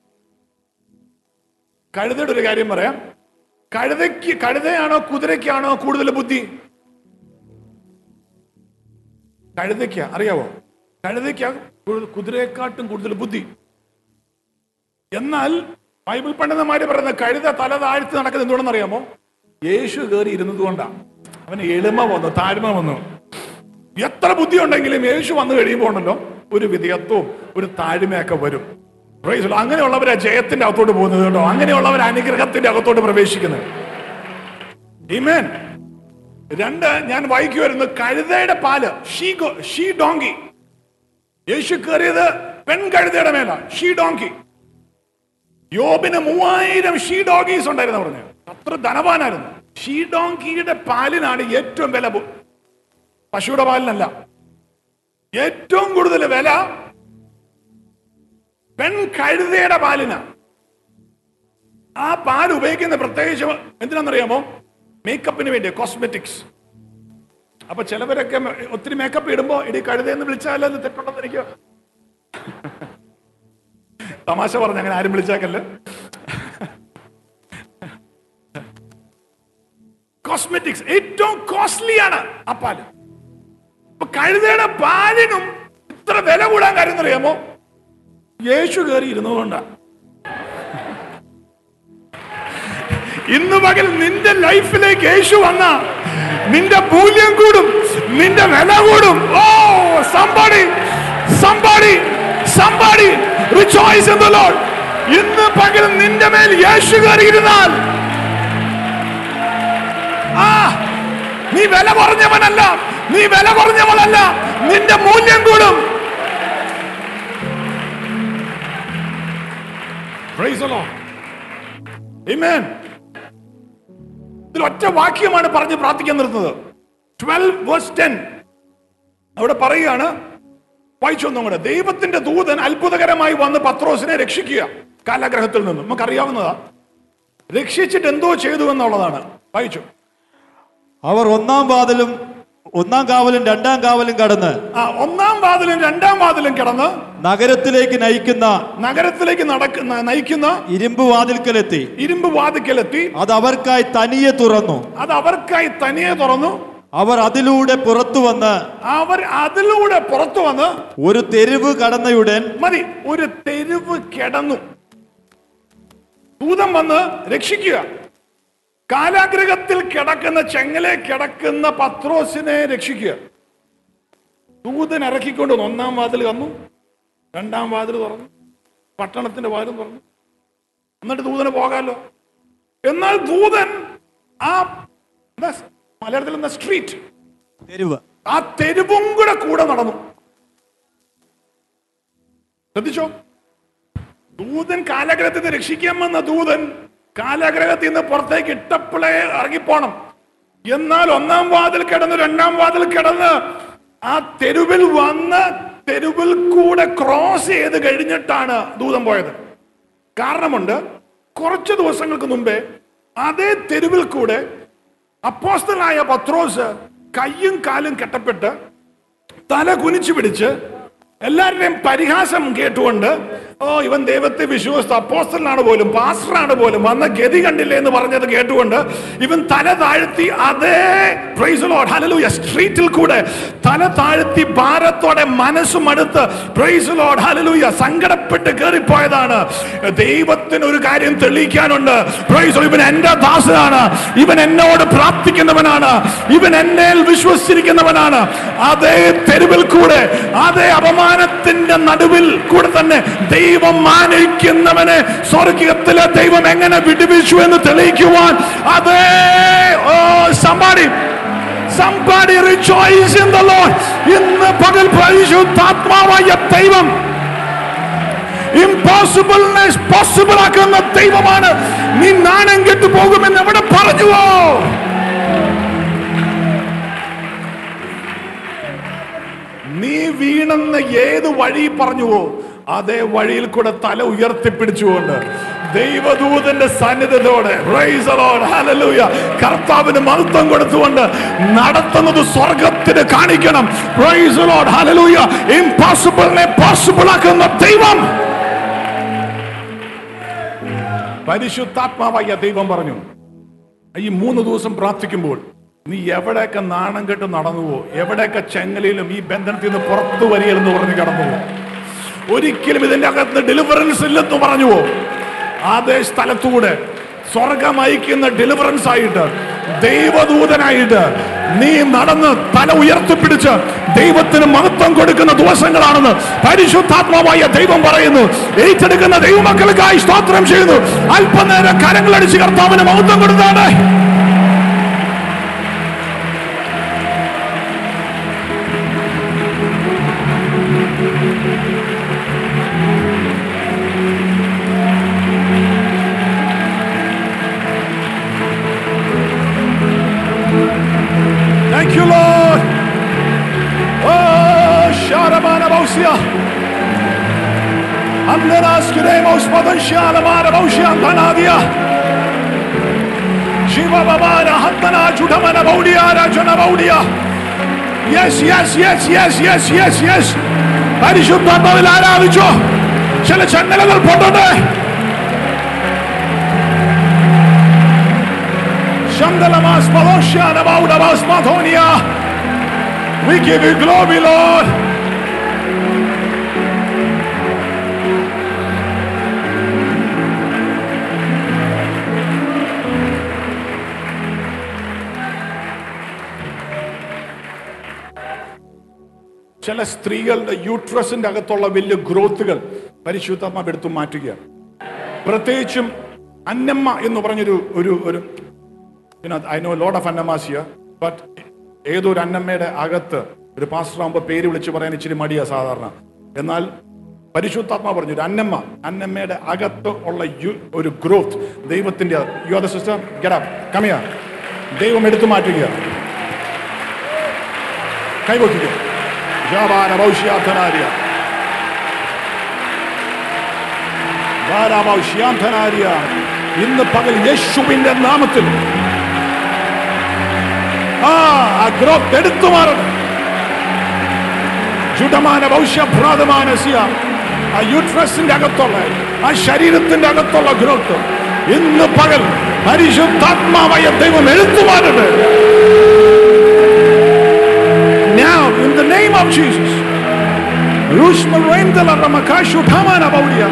[SPEAKER 2] കഴുതയുടെ ഒരു കാര്യം പറയാം കഴുതയ്ക്ക് കഴുതയാണോ കുതിരയ്ക്കാണോ കൂടുതൽ ബുദ്ധി കഴുതയ്ക്ക അറിയാവോ കഴുതയ്ക്ക കൂടുതൽ- കുതിരയെക്കാട്ടും കൂടുതൽ ബുദ്ധി എന്നാൽ ബൈബിൾ പണ്ഡിതന്മാര് പറയുന്ന കഴുത തല താഴ്ത്തി നടക്കുന്നത് എന്തുകൊണ്ടെന്ന് അറിയാമോ യേശു കയറി ഇരുന്നത് കൊണ്ടാണ് അവന് എളിമ വന്നു താഴ്മ വന്നു എത്ര ബുദ്ധി ഉണ്ടെങ്കിലും യേശു വന്നു കഴിയുമ്പോൾ ഉണ്ടല്ലോ ഒരു വിധേയത്വവും ഒരു താഴ്മയൊക്കെ വരും Praise the Lord. അങ്ങനെയുള്ളവരാ ജയത്തിന്റെ അകത്തോട്ട് പോകുന്നത് കേട്ടോ അങ്ങനെയുള്ളവർ അനുഗ്രഹത്തിന്റെ അകത്തോട്ട് പ്രവേശിക്കുന്നത് Amen. രണ്ട് ഞാൻ വായിക്കുമായിരുന്നു കഴുതയുടെ പാല് ഷീ ഗോ ഷീ ഡോങ്കി യേശു കയറിയത് പെൺ കഴുതയുടെ മേല ഷീ ഡോങ്കി യോബിന് മൂവായിരം ഷീ ഡോഗീസ് ഉണ്ടായിരുന്നു പറഞ്ഞു അത്ര ധനവാനായിരുന്നു ഷീ ഡോങ്കിയുടെ പാലിനാണ് ഏറ്റവും വില പു- പശുവിടെ പാലിനല്ല ഏറ്റവും കൂടുതൽ വില പെൺ കഴുതയുടെ പാലിനാ ആ പാൽ ഉപയോഗിക്കുന്ന പ്രത്യേകിച്ച് എന്തിനാണെന്നറിയാമോ മേക്കപ്പിന് വേണ്ടി കോസ്മെറ്റിക്സ് അപ്പൊ ചിലവരൊക്കെ ഒത്തിരി മേക്കപ്പ് ഇടുമ്പോ ഇടി കഴുതയെന്ന് വിളിച്ചാൽ അത് തെറ്റുണ്ടെന്ന് എനിക്ക് തമാശ പറഞ്ഞ അങ്ങനെ ആരും വിളിച്ചാക്കല്ല കോസ്മെറ്റിക്സ് ഏറ്റവും കോസ്റ്റ്ലിയാണ് ആ പാല് അപ്പൊ കഴുതയുടെ പാലിനും ഇത്ര വില കൂടാൻ കാര്യം അറിയാമോ യേശു കയറി ഇരുന്നതുകൊണ്ടാ ഇന്ന് പകൽ നിന്റെ ലൈഫിലേക്ക് യേശു വന്ന നിന്റെ മൂല്യം കൂടും നിന്റെ വില കൂടും oh somebody somebody somebody rejoice in the Lord ഇന്ന് പകൽ നിന്റെ മേൽ യേശു കയറിയിരുന്നാൽ ആ നീ വില കുറഞ്ഞവനല്ല നീ വില കുറഞ്ഞവളല്ല നിന്റെ മൂല്യം കൂടും Praise the Lord. Amen. ഇതിൽ ഒറ്റ വാക്യമാണ് പറഞ്ഞ് പ്രാർത്ഥിക്കാൻ നിർത്തുന്നത് ട്വൽവ് വേഴ്സ് ടെൻ അവിടെ പറയുകയാണ് വായിച്ചു ഒന്നും കൂടെ ദൈവത്തിന്റെ ദൂതൻ അത്ഭുതകരമായി വന്ന് പത്രോസിനെ രക്ഷിക്കുക കാലാഗ്രഹത്തിൽ നിന്നും നമുക്കറിയാവുന്നതാ രക്ഷിച്ചിട്ട് എന്തോ ചെയ്തു എന്നുള്ളതാണ് വായിച്ചു
[SPEAKER 3] അവർ ഒന്നാം വാതിലും ഒന്നാം കാവലും രണ്ടാം കാവലും കടന്ന്
[SPEAKER 2] ആ ഒന്നാം വാതിലും രണ്ടാം വാതിലും കിടന്ന്
[SPEAKER 3] നഗരത്തിലേക്ക് നയിക്കുന്ന
[SPEAKER 2] നഗരത്തിലേക്ക് നടക്കുന്ന നയിക്കുന്ന
[SPEAKER 3] ഇരുമ്പ് വാതിൽക്കലെത്തി
[SPEAKER 2] ഇരുമ്പ് വാതിക്കലെത്തി
[SPEAKER 3] അത് അവർക്കായി തനിയെ തുറന്നു
[SPEAKER 2] അത് അവർക്കായി തനിയെ തുറന്നു
[SPEAKER 3] അവർ അതിലൂടെ പുറത്തു വന്ന്
[SPEAKER 2] അവർ അതിലൂടെ പുറത്തു വന്ന്
[SPEAKER 3] ഒരു തെരുവ് കടന്നയുടൻ
[SPEAKER 2] മതി ഒരു തെരുവ് കിടന്നു ദൂതം വന്ന് രക്ഷിക്കുക കാലാഗ്രഹത്തിൽ കിടക്കുന്ന ചെങ്ങലെ കിടക്കുന്ന പത്രോസിനെ രക്ഷിക്കുക ദൂതൻ ഇറക്കിക്കൊണ്ട് വന്നു. ഒന്നാം വാതിൽ വന്നു രണ്ടാം വാതിൽ തുറന്നു പട്ടണത്തിന്റെ വാതിലും തുറന്നു എന്നിട്ട് ദൂതന് പോകാമല്ലോ എന്നാൽ ദൂതൻ ആ എന്താ മലയാളത്തിൽ എന്താ സ്ട്രീറ്റ്
[SPEAKER 3] തെരുവ്
[SPEAKER 2] ആ തെരുവും കൂടെ കൂടെ നടന്നു ശ്രദ്ധിച്ചോ ദൂതൻ കാലഗ്രഹത്തിൽ നിന്ന് രക്ഷിക്കാൻ വന്ന ദൂതൻ കാലഗ്രഹത്തിൽ നിന്ന് പുറത്തേക്ക് ഇട്ടപ്പോഴേ ഇറങ്ങിപ്പോണം എന്നാൽ ഒന്നാം വാതിൽ കിടന്ന് രണ്ടാം വാതിൽ കിടന്ന് ആ തെരുവിൽ വന്ന് തെരുവിൽ കൂടെ ക്രോസ് ചെയ്ത് കഴിഞ്ഞിട്ടാണ് ദൂതൻ പോയത് കാരണമുണ്ട് കുറച്ച് ദിവസങ്ങൾക്ക് മുമ്പേ അതേ തെരുവിൽ കൂടെ അപ്പോസ്തലായ പത്രോസ് കയ്യും കാലും കെട്ടപ്പെട്ട് തല കുനിച്ചു പിടിച്ച് എല്ലാവരുടെയും പരിഹാസം കേട്ടുകൊണ്ട് ഓ ഇവൻ ദൈവത്തെ വിശ്വസിച്ച അപ്പോസ്റ്റലാണ് പോലും പാസ്റ്ററാണ് പോലും വന്ന ഗതി കണ്ടില്ലേ എന്ന് പറഞ്ഞത് കേട്ടുകൊണ്ട് ഇവൻ തല താഴ്ത്തി അതേ പ്രൈസ് ലോഡ് ഹലലൂയ സ്ട്രീറ്റിൽ കൂടെ തല താഴ്ത്തി ഭാരത്തോടെ മനസ്സും അടുത്ത് പ്രൈസ് ലോഡ് ഹലലൂയ സങ്കടപ്പെട്ട് കയറിപ്പോയതാണ് ദൈവത്തിന് ഒരു കാര്യം തെളിയിക്കാനുണ്ട് പ്രൈസ് ഇവൻ എന്റെ ദാസനാണ് ഇവൻ എന്നോട് പ്രാർത്ഥിക്കുന്നവനാണ് ഇവൻ എന്നെ വിശ്വസിച്ചിരിക്കുന്നവനാണ് അതേ തെരുവിൽ കൂടെ അതേ അപമാനത്തിന്റെ നടുവിൽ കൂടെ തന്നെ ദൈവം മാനിക്കുന്നവനെ സ്വർഗത്തിലെ ദൈവം എങ്ങനെ വിടുവിച്ചു എന്ന് തെളിയിക്കുവാൻ അതേ ഓ സമ്പാടി Somebody rejoice in the Lord. ഇന്ന് പകൽ പരിശുദ്ധാത്മാവായ ദൈവം ഇമ്പോസിബിൾനെസ് പോസിബിൾ ആക്കുന്ന ദൈവമാണ് നീ നാണം കെട്ടു പോകുമെന്ന് എവിടെ പറഞ്ഞുവോ നീ വീണെന്ന് ഏത് വഴി പറഞ്ഞുവോ അതേ വഴിയിൽ കൂടെ തല ഉയർത്തിപ്പിടിച്ചുകൊണ്ട് ദൈവദൂതന്റെ സാന്നിധ്യത്തോടെ praise the Lord, hallelujah. കർത്താവിന് മഹത്വം കൊടുത്തുകൊണ്ട് നടത്തുന്നത് സ്വർഗത്തിന് കാണിക്കണം Praise the Lord, hallelujah. Impossible-നെ possible ആക്കുന്ന ദൈവം പരിശുദ്ധാത്മാവായ ദൈവം പറഞ്ഞു ഈ മൂന്ന് ദിവസം പ്രാർത്ഥിക്കുമ്പോൾ നീ എവിടെയൊക്കെ നാണം കെട്ട് നടന്നുവോ എവിടെയൊക്കെ ചെങ്ങലയിലും ഈ ബന്ധനത്തിൽ നിന്ന് പുറത്തു വരികയെന്ന് പറഞ്ഞ് കടന്നുവോ ഒരിക്കലും ഇതിന്റെ അകത്ത് ഡെലിവറൻസ് ഇല്ലെന്ന് പറഞ്ഞുവോ അതേ സ്ഥലത്തൂടെ സ്വർഗം അയക്കുന്ന ഡെലിവറൻസ് ആയിട്ട് ദൈവദൂതനായിട്ട് നീ നടന്ന് തല ഉയർത്തിപ്പിടിച്ച് ദൈവത്തിന് മഹത്വം കൊടുക്കുന്ന ദിവസങ്ങളാണെന്ന് പരിശുദ്ധാത്മാവായ ദൈവം പറയുന്നു ഏറ്റെടുക്കുന്ന ദൈവമക്കൾക്കായി സ്തോത്രം ചെയ്യുന്നു അല്പനേരം കരങ്ങളടിച്ച് കർത്താവിന് മഹത്വം കൊടുത്താണ് Thank you, Lord. Oh, Sharamana Bosia. Anderas queremos potenciar amara Bosia Panadia. Shiva Babara Hantana Chudamana Baudia Rajana Baudia. Yes, yes, yes, yes, yes, yes, yes. പരിശുദ്ധാത്മാവിൽ ആരാധിച്ചോ ചില ചങ്ങലകൾ പൊട്ടട്ടെ Shandalamas Palosha Nabaudamas Matonia. We give you glory, Lord. ചില സ്ത്രീകളുടെ യൂട്രസിന്റെ അകത്തുള്ള വലിയ ഗ്രോത്തുകൾ പരിശുദ്ധമ്മ എടുത്തു മാറ്റുകയാണ് പ്രത്യേകിച്ചും അന്നമ്മ എന്ന് പറഞ്ഞൊരു ഒരു ഒരു you know, I know a lot of annamas here, but ഏതൊരു അന്നമ്മയുടെ അകത്ത് ഒരു പാസ്റ്റർ ആകുമ്പോൾ പേര് വിളിച്ച് പറയാൻ ഇച്ചിരി മടിയാ സാധാരണ എന്നാൽ പരിശുദ്ധാത്മ പറഞ്ഞു ഒരു അന്നമ്മ അന്നമ്മയുടെ അകത്ത് ഉള്ള യു- ഒരു ഗ്രോത്ത് ദൈവത്തിന്റെ you are the sister get കമിയ ദൈവം എടുത്തു മാറ്റുക കൈവക്കുക ജാബാന ഭൗഷ്യാധനാര്യ ഭാരാഭൗഷ്യാധനാര്യ ഇന്ന് പകൽ യേശുവിന്റെ നാമത്തിൽ ആ ആ ഗ്രോത്ത് എടുത്തു മാറണം ജുഡമാന ഭൗഷ്യഭ്രാതമാനസ്യ ആ യൂട്രസിന്റെ അകത്തുള്ള ആ ശരീരത്തിന്റെ അകത്തുള്ള ഗ്രോത്ത് ഇന്ന് പകൽ പരിശുദ്ധാത്മാവായ ദൈവം എടുത്തു മാറട്ടെ Now, in the name of Jesus, Rushma Rendala Ramakashu Dhamana Baudia.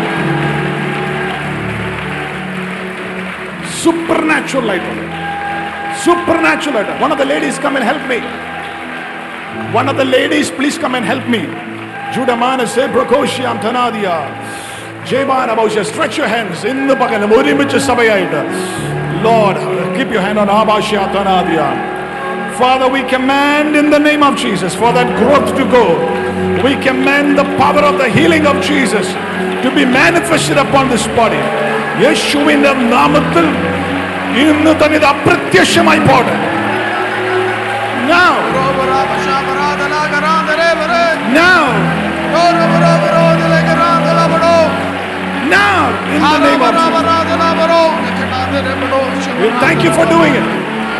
[SPEAKER 2] Supernatural light. Supernatural light. One of the ladies come and help me. One of the ladies, please come and help me. Judamana se Brokoshiam Tanadia. Jebana Bausha, stretch your hands in the Bakanam. ഒരുമിച്ച് സഭയായിട്ട് Lord, keep your hand on Abashya Tanadia. Father, we command in the name of Jesus for that growth to go. We command the power of the healing of Jesus to be manifested upon this body. യേശുവിന്റെ നാമത്തിൽ ഇന്ന് തന്നെ ഇത് അപ്രത്യക്ഷമായി പോട്ടെ Now, now, now, in the name of Jesus. We thank you for doing it.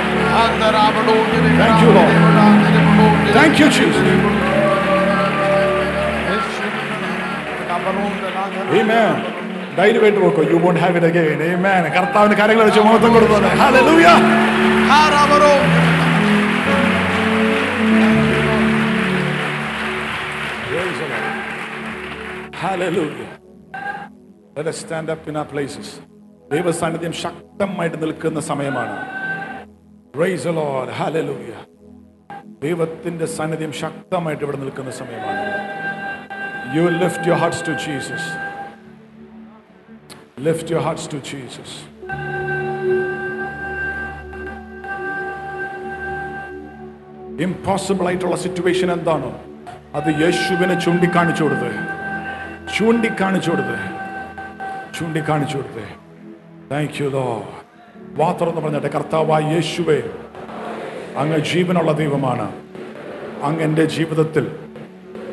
[SPEAKER 2] Thank you, Lord. Thank you, Jesus. Amen. ധൈര്യമായിട്ട് നോക്കോ you won't have it again ആമേൻ കർത്താവിന് കരങ്ങൾ വെച്ച് മുഖത്തും കൊടുത്തോളെ ഹല്ലേലൂയ Praise the Lord. Hallelujah. Let us stand up in our places. ദൈവസാന്നിധ്യം ശക്തമായിട്ട് നിൽക്കുന്ന സമയമാണ് Praise the Lord. Hallelujah. ദൈവത്തിന്റെ സാന്നിധ്യം ശക്തമായിട്ട് ഇവിടെ നിൽക്കുന്ന സമയമാണ് You will lift your hearts to Jesus. Lift your hearts to Jesus. Impossible ആയിട്ടുള്ള സിറ്റുവേഷൻ എന്താണോ അത് യേശുവിനെ ചൂണ്ടിക്കാണിച്ചു കൊടുത്ത് ചൂണ്ടിക്കാണിച്ചു കൊടുത്ത് ചൂണ്ടിക്കാണിച്ചു കൊടുത്ത് താങ്ക് യു ലോ വാ തുറന്ന് പറഞ്ഞിട്ട് കർത്താവായ യേശുവേ അങ്ങ് ജീവനുള്ള ദൈവമാണ് അങ്ങ് എൻ്റെ ജീവിതത്തിൽ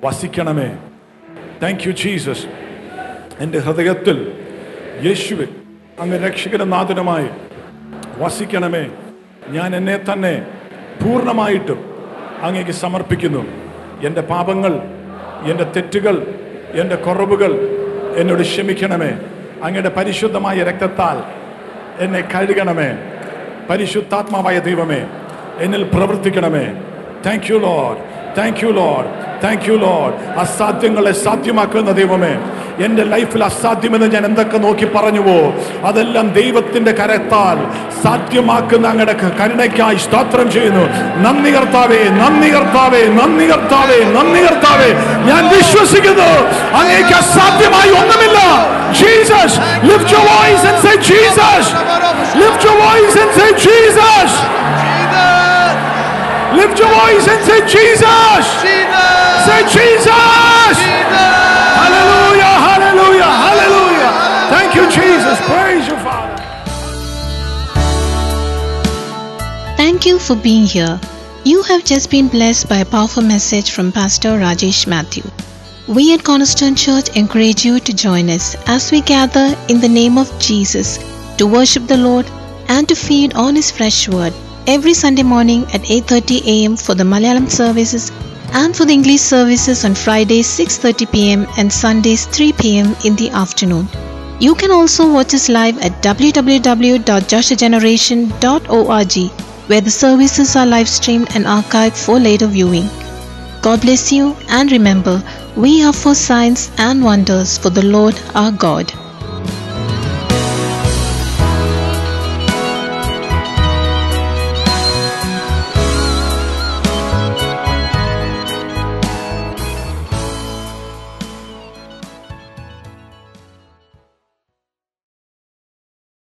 [SPEAKER 2] വസിക്കണമേ താങ്ക് യു ജീസസ് എൻ്റെ ഹൃദയത്തിൽ യേശുവെ അങ്ങ് രക്ഷകനും നാഥനുമായി വസിക്കണമേ ഞാൻ എന്നെ തന്നെ പൂർണ്ണമായിട്ടും അങ്ങേക്ക് സമർപ്പിക്കുന്നു എൻ്റെ പാപങ്ങൾ എൻ്റെ തെറ്റുകൾ എൻ്റെ കുറവുകൾ എന്നോട് ക്ഷമിക്കണമേ അങ്ങയുടെ പരിശുദ്ധമായ രക്തത്താൽ എന്നെ കഴുകണമേ പരിശുദ്ധാത്മാവായ ദൈവമേ എന്നിൽ പ്രവർത്തിക്കണമേ thank you Lord thank you Lord thank you Lord അസാധ്യങ്ങളെ സാധ്യമാക്കുന്ന ദൈവമേ എൻ്റെ ലൈഫിൽ അസാധ്യമെന്ന് ഞാൻ എന്തൊക്കെ നോക്കി പറഞ്ഞുവോ അതെല്ലാം ദൈവത്തിന്റെ കരത്താൽ സാധ്യമാക്കുന്ന അങ്ങയുടെ ക- കരുണയ്ക്കായി സ്തോത്രം ചെയ്യുന്നു നന്ദി കർത്താവേ നന്ദി കർത്താവേ നന്ദി കർത്താവേ നന്ദി കർത്താവേ ഞാൻ വിശ്വസിക്കുന്നു അങ്ങേക്ക് അസാധ്യമായി ഒന്നുമില്ല Jesus lift your voice and say Jesus lift your voice and say Jesus lift your voice and say Jesus Say Jesus! Hallelujah, hallelujah, hallelujah. Thank you, Jesus. Praise you, Father.
[SPEAKER 1] Thank you for being here. You have just been blessed by a powerful message from Pastor Rajesh Matthew. We at Cornerstone Church encourage you to join us as we gather in the name of Jesus to worship the Lord and to feed on his fresh word every Sunday morning at 8:30 a.m. for the Malayalam services and for the English services on Fridays 6:30 p.m. and Sundays 3 p.m. in the afternoon. You can also watch us live at www.joshageneration.org where the services are live streamed and archived for later viewing. God bless you and remember, we are for signs and wonders for the Lord our God.